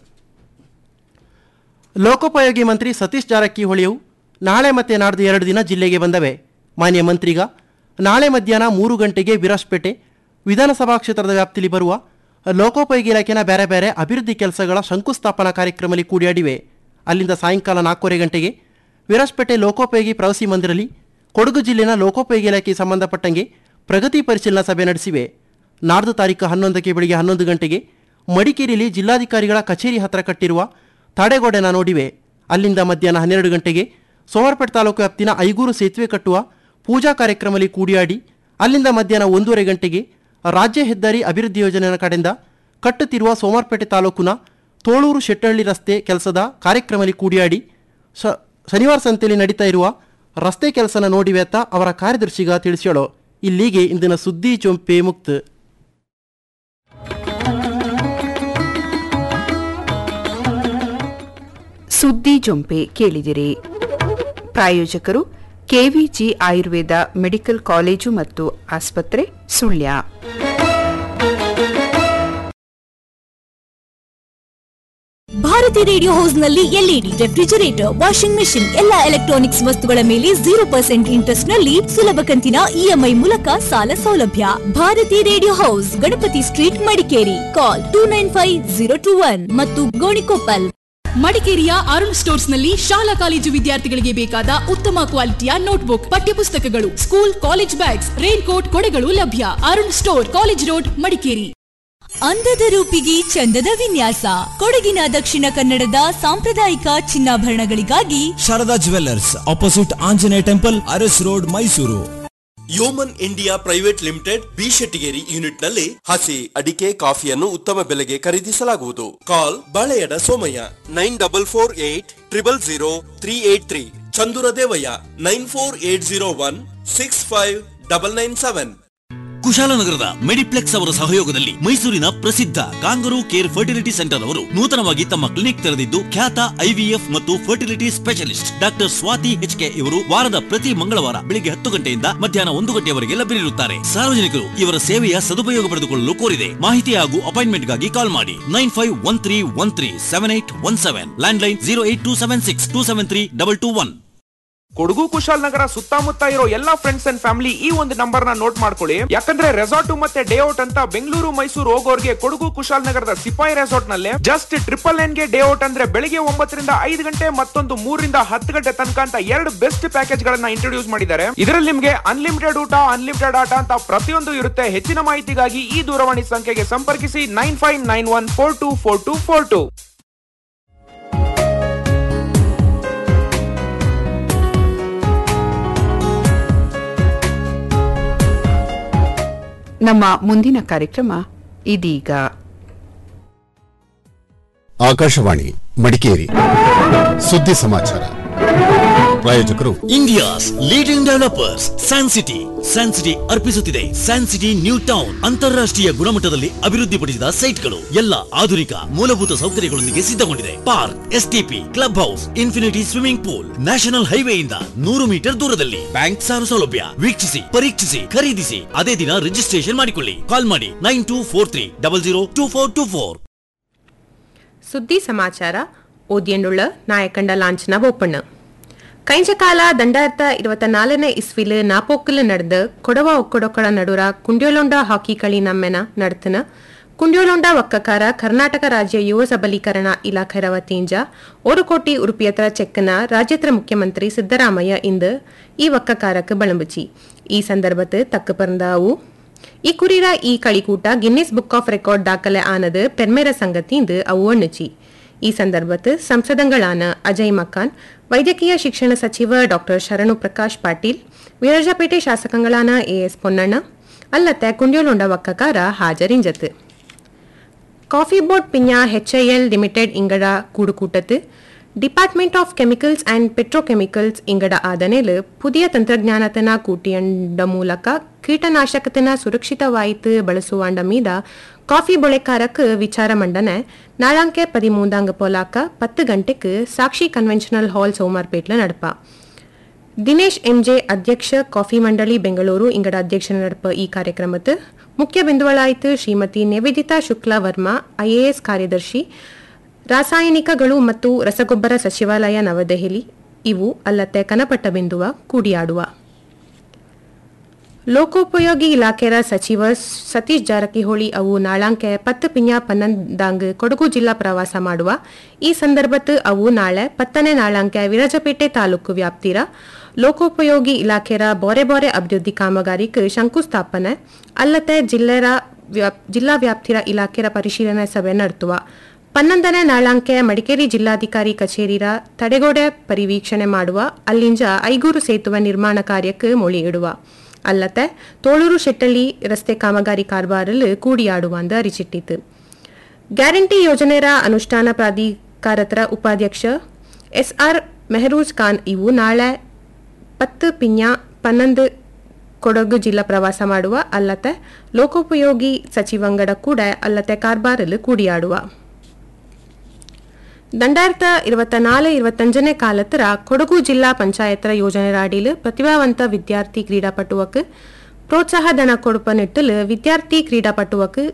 ಲೋಕೋಪಯೋಗಿ ಮಂತ್ರಿ ಸತೀಶ್ ಜಾರಕಿಹೊಳಿಯು ನಾಳೆ ಮತ್ತೆ ನಾಡ್ದು ಎರಡು ದಿನ ಜಿಲ್ಲೆಗೆ ಬಂದವೆ ಮಾನ್ಯ ಮಂತ್ರಿಗ ನಾಳೆ ಮಧ್ಯಾಹ್ನ ಮೂರು ಗಂಟೆಗೆ ವಿರಾಜ್ಪೇಟೆ ವಿಧಾನಸಭಾ ಕ್ಷೇತ್ರದ ವ್ಯಾಪ್ತಿಯಲ್ಲಿ ಬರುವ ಲೋಕೋಪಯೋಗಿ ಇಲಾಖೆನ ಬೇರೆ ಬೇರೆ ಅಭಿವೃದ್ಧಿ ಕೆಲಸಗಳ ಶಂಕುಸ್ಥಾಪನಾ ಕಾರ್ಯಕ್ರಮದಲ್ಲಿ ಕೂಡಿಯಾಡಿವೆ ಅಲ್ಲಿಂದ ಸಾಯಂಕಾಲ ನಾಲ್ಕೂವರೆ ಗಂಟೆಗೆ ವಿರಾಜಪೇಟೆ ಲೋಕೋಪಯೋಗಿ ಪ್ರವಾಸಿ ಮಂದಿರಲ್ಲಿ ಕೊಡಗು ಜಿಲ್ಲೆನ ಲೋಕೋಪಯೋಗಿ ಇಲಾಖೆಗೆ ಸಂಬಂಧಪಟ್ಟಂಗೆ ಪ್ರಗತಿ ಪರಿಶೀಲನಾ ಸಭೆ ನಡೆಸಿವೆ ನಾಡ್ದು ತಾರೀಕು ಹನ್ನೊಂದಕ್ಕೆ ಬೆಳಿಗ್ಗೆ ಹನ್ನೊಂದು ಗಂಟೆಗೆ ಮಡಿಕೇರಿಯಲ್ಲಿ ಜಿಲ್ಲಾಧಿಕಾರಿಗಳ ಕಚೇರಿ ಹತ್ರ ಕಟ್ಟಿರುವ ತಡೆಗೋಡೆನ ನೋಡಿವೆ ಅಲ್ಲಿಂದ ಮಧ್ಯಾಹ್ನ ಹನ್ನೆರಡು ಗಂಟೆಗೆ ಸೋಮವಾರಪೇಟೆ ತಾಲೂಕು ವ್ಯಾಪ್ತಿನ ಐಗೂರು ಸೇತುವೆ ಕಟ್ಟುವ ಪೂಜಾ ಕಾರ್ಯಕ್ರಮದಲ್ಲಿ ಕೂಡಿಯಾಡಿ ಅಲ್ಲಿಂದ ಮಧ್ಯಾಹ್ನ ಒಂದೂವರೆ ಗಂಟೆಗೆ ರಾಜ್ಯ ಹೆದ್ದಾರಿ ಅಭಿವೃದ್ಧಿ ಯೋಜನೆಯ ಕಡೆಯಿಂದ ಕಟ್ಟುತ್ತಿರುವ ಸೋಮವಾರಪೇಟೆ ತಾಲೂಕಿನ ತೋಳೂರು ಶೆಟ್ಟಹಳ್ಳಿ ರಸ್ತೆ ಕೆಲಸದ ಕಾರ್ಯಕ್ರಮದಲ್ಲಿ ಕೂಡಿಯಾಡಿ ಶ ಶನಿವಾರ ಸಂತೆಯಲ್ಲಿ ನಡೀತಾ ಇರುವ ರಸ್ತೆ ಕೆಲಸನ ನೋಡಿವೆ ಅಂತ ಅವರ ಕಾರ್ಯದರ್ಶಿಗ ತಿಳಿಸ್ಯಾಳು ಇಲ್ಲಿಗೆ ಇಂದಿನ ಸುದ್ದಿ ಚೊಂಪೆ ಮುಕ್ತ ಸುದ್ದಿ ಜೊಂಪೆ ಕೇಳಿದಿರಿ ಪ್ರಾಯೋಜಕರು ಕೆವಿಜಿ ಆಯುರ್ವೇದ ಮೆಡಿಕಲ್ ಕಾಲೇಜು ಮತ್ತು ಆಸ್ಪತ್ರೆ ಸುಳ್ಯ ಭಾರತಿ ರೇಡಿಯೋ ಹೌಸ್ ನಲ್ಲಿ ಎಲ್ಇಡಿ ರೆಫ್ರಿಜರೇಟರ್ ವಾಷಿಂಗ್ ಮೆಷಿನ್ ಎಲ್ಲಾ ಎಲೆಕ್ಟ್ರಾನಿಕ್ಸ್ ವಸ್ತುಗಳ ಮೇಲೆ ಜೀರೋ ಪರ್ಸೆಂಟ್ ಇಂಟ್ರೆಸ್ಟ್ ನಲ್ಲಿ ಸುಲಭ ಕಂತಿನ ಇಎಂಐ ಮೂಲಕ ಸಾಲ ಸೌಲಭ್ಯ Bharati radio house Ganapati street Madikeri call two nine five zero two one ಮತ್ತು ಗೋಣಿಕೊಪ್ಪಲ್ ಮಡಿಕೇರಿಯ ಅರುಣ್ ಸ್ಟೋರ್ಸ್ ನಲ್ಲಿ ಶಾಲಾ ಕಾಲೇಜು ವಿದ್ಯಾರ್ಥಿಗಳಿಗೆ ಬೇಕಾದ ಉತ್ತಮ ಕ್ವಾಲಿಟಿಯ ನೋಟ್ಬುಕ್ ಪಠ್ಯಪುಸ್ತಕಗಳು school college bags raincoat ಕೊಡೆಗಳು ಲಭ್ಯ Arun store college road Madikeri ಅಂದದ ರೂಪಿಗೆ ಚಂದದ ವಿನ್ಯಾಸ ಕೊಡಗಿನ ದಕ್ಷಿಣ ಕನ್ನಡದ ಸಾಂಪ್ರದಾಯಿಕ ಚಿನ್ನಾಭರಣಗಳಿಗಾಗಿ Sharada jewellers opposite Anjaneya temple Aras road Mysuru Yeoman India private limited B Shettigeri unit ನಲ್ಲಿ ಹಸಿ ಅಡಿಕೆ ಕಾಫಿಯನ್ನು ಉತ್ತಮ ಬೆಲೆಗೆ ಖರೀದಿಸಲಾಗುವುದು call Baleyada Somaiah nine double four eight triple zero three eight three Chandura Devaiah nine four eight zero one six five double nine seven ಕುಶಾಲನಗರದ ಮೆಡಿಪ್ಲೆಕ್ಸ್ ಅವರ ಸಹಯೋಗದಲ್ಲಿ ಮೈಸೂರಿನ ಪ್ರಸಿದ್ಧ ಕಾಂಗರೂ ಕೇರ್ ಫರ್ಟಿಲಿಟಿ ಸೆಂಟರ್ ಅವರು ನೂತನವಾಗಿ ತಮ್ಮ ಕ್ಲಿನಿಕ್ ತೆರೆದಿದ್ದು ಖ್ಯಾತ ಐವಿಎಫ್ ಮತ್ತು fertility specialist doctor Swathi HK ಇವರು ವಾರದ ಪ್ರತಿ ಮಂಗಳವಾರ ಬೆಳಿಗ್ಗೆ ಹತ್ತು ಗಂಟೆಯಿಂದ ಮಧ್ಯಾಹ್ನ ಒಂದು ಗಂಟೆಯವರೆಗೆ ಲಭ್ಯರಿರುತ್ತಾರೆ ಸಾರ್ವಜನಿಕರು ಇವರ ಸೇವೆಯ ಸದುಪಯೋಗ ಪಡೆದುಕೊಳ್ಳಲು ಕೋರಿದೆ ಮಾಹಿತಿ ಹಾಗೂ ಅಪಾಯಿಂಟ್ಮೆಂಟ್ಗಾಗಿ ಕಾಲ್ ಮಾಡಿ nine five one three one three seven eight one seven landline zero eight two seven six two seven three double two one Kodagu Kushalnagar ಸುತ್ತಮುತ್ತ ಇರೋ ಎಲ್ಲಾ ಫ್ರೆಂಡ್ಸ್ ಅಂಡ್ ಫ್ಯಾಮಿಲಿ ಈ ಒಂದು ನಂಬರ್ ನ ನೋಟ್ ಮಾಡ್ಕೊಳ್ಳಿ ಯಾಕಂದ್ರೆ ರೆಸಾರ್ಟ್ ಮತ್ತೆ ಡೇ ಔಟ್ ಅಂತ ಬೆಂಗಳೂರು ಮೈಸೂರು ಹೋಗೋರ್ಗೆ ಕೊಡಗು ಕುಶಾಲನಗರದ ಸಿಪಾಯಿ ರೆಸಾರ್ಟ್ ನಲ್ಲಿ ಜಸ್ಟ್ ಟ್ರಿಪಲ್ ನೈನ್ ಗೆ ಡೇ ಔಟ್ ಅಂದ್ರೆ ಬೆಳಿಗ್ಗೆ ಒಂಬತ್ತರಿಂದ ಐದು ಗಂಟೆ ಮತ್ತೊಂದು ಮೂರರಿಂದ ಹತ್ತು ಗಂಟೆ ತನಕ ಅಂತ ಎರಡು ಬೆಸ್ಟ್ ಪ್ಯಾಕೇಜ್ ಗಳನ್ನ ಇಂಟ್ರೊಡ್ಯೂಸ್ ಮಾಡಿದ್ದಾರೆ ಇದರಲ್ಲಿ ನಿಮ್ಗೆ ಅನ್ಲಿಮಿಟೆಡ್ ಊಟ ಅನ್ಲಿಮಿಟೆಡ್ ಆಟ ಅಂತ ಪ್ರತಿಯೊಂದು ಇರುತ್ತೆ ಹೆಚ್ಚಿನ ಮಾಹಿತಿಗಾಗಿ ಈ ದೂರವಾಣಿ ಸಂಖ್ಯೆಗೆ ಸಂಪರ್ಕಿಸಿ nine five nine one four two four two four two ನಮ್ಮ ಮುಂದಿನ ಕಾರ್ಯಕ್ರಮ ಇದೀಗ ಆಕಾಶವಾಣಿ ಮಡಿಕೇರಿ ಸುದ್ದಿ ಸಮಾಚಾರ ಪ್ರಾಯೋಜಕರು India's leading developers San City San City ಅರ್ಪಿಸುತ್ತಿದೆ ಸ್ಯಾನ್ ಸಿಟಿ ನ್ಯೂ ಟೌನ್ ಅಂತಾರಾಷ್ಟ್ರೀಯ ಗುಣಮಟ್ಟದಲ್ಲಿ ಅಭಿವೃದ್ಧಿಪಡಿಸಿದ ಸೈಟ್ಗಳು ಎಲ್ಲ ಆಧುನಿಕ ಮೂಲಭೂತ ಸೌಕರ್ಯಗಳೊಂದಿಗೆ ಸಿದ್ಧಗೊಂಡಿದೆ park STP club house infinity swimming pool national ಹೈವೇಯಿಂದ ನೂರು ಮೀಟರ್ ದೂರದಲ್ಲಿ ಬ್ಯಾಂಕ್ ಸಾಲ ಸೌಲಭ್ಯ ವೀಕ್ಷಿಸಿ ಪರೀಕ್ಷಿಸಿ ಖರೀದಿಸಿ ಅದೇ ದಿನ ರಿಜಿಸ್ಟ್ರೇಷನ್ ಮಾಡಿಕೊಳ್ಳಿ ಕಾಲ್ ಮಾಡಿ nine two four three double zero two four two four ಸುದ್ದಿ ಸಮಾಚಾರ ಓದಿಯಂಡುಳ್ಳ ನಾಯಕಂಡ ಲಾಂಛನ ಬೋಪಣ್ಣ ಕೈಂಚ ಕಾಲ ದಂಡಾರ್ಥ இருபத்தி நாலுன இஸ்விலு நாப்போக்கில் நடந்த கொடவா ஒக்கொடொக்கட நடுர ಕುಂಡ್ಯೋಲೊಂಡ ಹಾಕಿ ಕಳಿ ನಮ್ಮೆನ ನಡ್ತನ ಕುಂಡ್ಯೋಲೊಂಡ ಒಕ್ಕಕಾರ ಕರ್ನಾಟಕ ರಾಜ್ಯ ಯುವ ಸಬಲೀಕರಣ ಇಲಾಖೆರ ವತಿಯಿಂದ ஒரு ಕೋಟಿ ಉರುಪಿಯತ್ರ ಚೆಕ್ನ ರಾಜ್ಯತ್ರ ಮುಖ್ಯಮಂತ್ರಿ ಸಿದ್ದರಾಮಯ್ಯ ಇಂದು ಈ ಒಕ್ಕಕಾರಕ್ಕೆ ಬಳಂಬುಚಿ ಈ ಸಂದರ್ಭത്ത് ತಕ್ಕ ಪರಂದಾವು ಈ ಕುರಿರ ಈ ಕಳಿಕೂಟ ಗಿನ್ನಿಸ್ ಬುಕ್ ಆಫ್ ರೆಕಾರ್ಡ್ ದಾಖಲೆ ಆನದು ಪೆರ್ಮೆರ ಸಂಗತಿಯಿಂದ ಅವು ಅಣ್ಣುಚಿ ಈ ಸಂದರ್ಭത്ത് ಸಂಸದಗಳಾನ ಅಜಯ್ ಮಕಾನ್ ವೈದ್ಯಕೀಯ ಶಿಕ್ಷಣ ಸಚಿವ ಡಾಕ್ಟರ್ ಶರಣು ಪ್ರಕಾಶ್ ಪಾಟೀಲ್ ವಿರಾಜಪೇಟೆ ಶಾಸಕಗಳಾನ ಎಎಸ್ ಪೊನ್ನಣ್ಣ ಅಲ್ಲತ್ತೆ ಕುಂಡ್ಯೋಲೊಂಡ ಒಕ್ಕಕಾರ ಹಾಜರಿಂಜತ್ ಕಾಫಿ ಬೋರ್ಡ್ ಪಿಂಜ ಹೆಚ್ಐಎಲ್ ಲಿಮಿಟೆಡ್ ಇಂಗಡ ಕೂಡುಕೂಟത്ത് department of chemicals and petrochemicals ಇಂಗಡ ಆದನೇಲು ಪುದಿಯ ತಂತ್ರಜ್ಞಾನತನ ಕೂಟಿಯಂಡ ಮೂಲಕ ಕೀಟನಾಶಕತನ ಸುರಕ್ಷಿತವಾಯಿತು ಬಳಸುವಾಂಡ ಮೀದ ಕಾಫಿ ಬೊಳೆಕಾರಕ್ಕೆ ವಿಚಾರ ಮಂಡನೆ ನಾಳಾಂಕೆ ಪದಿಮೂಂದಾಂಗ ಪೊಲಾಕ ಪತ್ತು ಗಂಟೆಗೆ ಸಾಕ್ಷಿ ಕನ್ವೆನ್ಷನಲ್ ಹಾಲ್ ಸೋಮಾರ್ಪೇಟ್ಲ ನಡಪ ದಿನೇಶ್ ಎಂಜೆ ಅಧ್ಯಕ್ಷ ಕಾಫಿ ಮಂಡಳಿ ಬೆಂಗಳೂರು ಇಂಗಡ ಅಧ್ಯಕ್ಷನ ನಡಪ ಈ ಕಾರ್ಯಕ್ರಮದ ಮುಖ್ಯ ಬಿಂದುಗಳಾಯಿತು ಶ್ರೀಮತಿ ನಿವೇದಿತಾ ಶುಕ್ಲಾ ವರ್ಮಾ ಐಎಎಸ್ ಕಾರ್ಯದರ್ಶಿ ರಾಸಾಯನಿಕಗಳು ಮತ್ತು ರಸಗೊಬ್ಬರ ಸಚಿವಾಲಯ ನವದೆಹಲಿ ಇವು ಅಲ್ಲತ್ತೆ ಕನಪಟ್ಟ ಬಿಂದುವ ಕೂಡಿಯಾಡುವ ಲೋಕೋಪಯೋಗಿ ಇಲಾಖೆಯ ಸಚಿವ ಸತೀಶ್ ಜಾರಕಿಹೊಳಿ ಅವು ನಾಳಾಂಕೆ ಪತ್ತು ಪಿಂಜ ಪನ್ನೊಂದಾಂಗ್ ಕೊಡಗು ಜಿಲ್ಲಾ ಪ್ರವಾಸ ಮಾಡುವ ಈ ಸಂದರ್ಭತ್ ಅವು ನಾಳೆ ಪತ್ತನೇ ನಾಳಾಂಕೆ ವಿರಾಜಪೇಟೆ ತಾಲೂಕು ವ್ಯಾಪ್ತಿರ ಲೋಕೋಪಯೋಗಿ ಇಲಾಖೆಯ ಬೋರೆ ಬೋರೆ ಅಭಿವೃದ್ಧಿ ಕಾಮಗಾರಿಕ್ ಶಂಕುಸ್ಥಾಪನೆ ಅಲ್ಲದೆ ಜಿಲ್ಲೆರ ವ್ಯಾಪ್- ಜಿಲ್ಲಾ ವ್ಯಾಪ್ತಿರ ಇಲಾಖೆಯ ಪರಿಶೀಲನೆ ಸಭೆ ನಡೆಸುವ ಪನ್ನೊಂದನೇ ನಾಳಾಂಕೆ ಮಡಿಕೇರಿ ಜಿಲ್ಲಾಧಿಕಾರಿ ಕಚೇರಿರ ತಡೆಗೋಡೆ ಪರಿವೀಕ್ಷಣೆ ಮಾಡುವ ಅಲ್ಲಿಂಜ ಐಗೂರು ಸೇತುವೆ ನಿರ್ಮಾಣ ಕಾರ್ಯಕ್ಕೆ ಮೊಳಿ ಇಡುವ ಅಲ್ಲದೆ ತೋಳೂರು ಶೆಟ್ಟಳ್ಳಿ ರಸ್ತೆ ಕಾಮಗಾರಿ ಕಾರ್ಬಾರಲ್ ಕೂಡಿಯಾಡುವ ಅಂದ ಅರಿಚಿಟ್ಟಿತು ಗ್ಯಾರಂಟಿ ಯೋಜನೆರ ಅನುಷ್ಠಾನ ಪ್ರಾಧಿಕಾರತರ ಉಪಾಧ್ಯಕ್ಷ ಎಸ್ಆರ್ ಮೆಹರೂಜ್ ಖಾನ್ ಇವು ನಾಳೆ ಪತ್ತು ಪಿಂಜ ಪನ್ನೊಂದು ಕೊಡಗು ಜಿಲ್ಲಾ ಪ್ರವಾಸ ಮಾಡುವ ಅಲ್ಲತೆ ಲೋಕೋಪಯೋಗಿ ಸಚಿವಂಗಡ ಕೂಡ ಅಲ್ಲತೆ ಕಾರ್ಬಾರಲ್ ಕೂಡಿಯಾಡುವ ದಂಡಾರ್ಥ ഇരുപത്തി നാല് ഇരുപത്തഞ്ചನೇ ಕಾಲತ್ತರ ಕೊಡಗು ಜಿಲ್ಲಾ ಪಂಚಾಯತ್ತರ ಯೋಜನೆ ಅಡಿಲು ಪ್ರತಿಭಾವಂತ ವಿದ್ಯಾರ್ಥಿ ಕ್ರೀಡಾಪಟುವಕ್ ಪ್ರೋತ್ಸಾಹ ಧನ ಕೊಡುಪ ನಿಟ್ಟಲು ವಿದ್ಯಾರ್ಥಿ ಕ್ರೀಡಾಪಟುವಕ್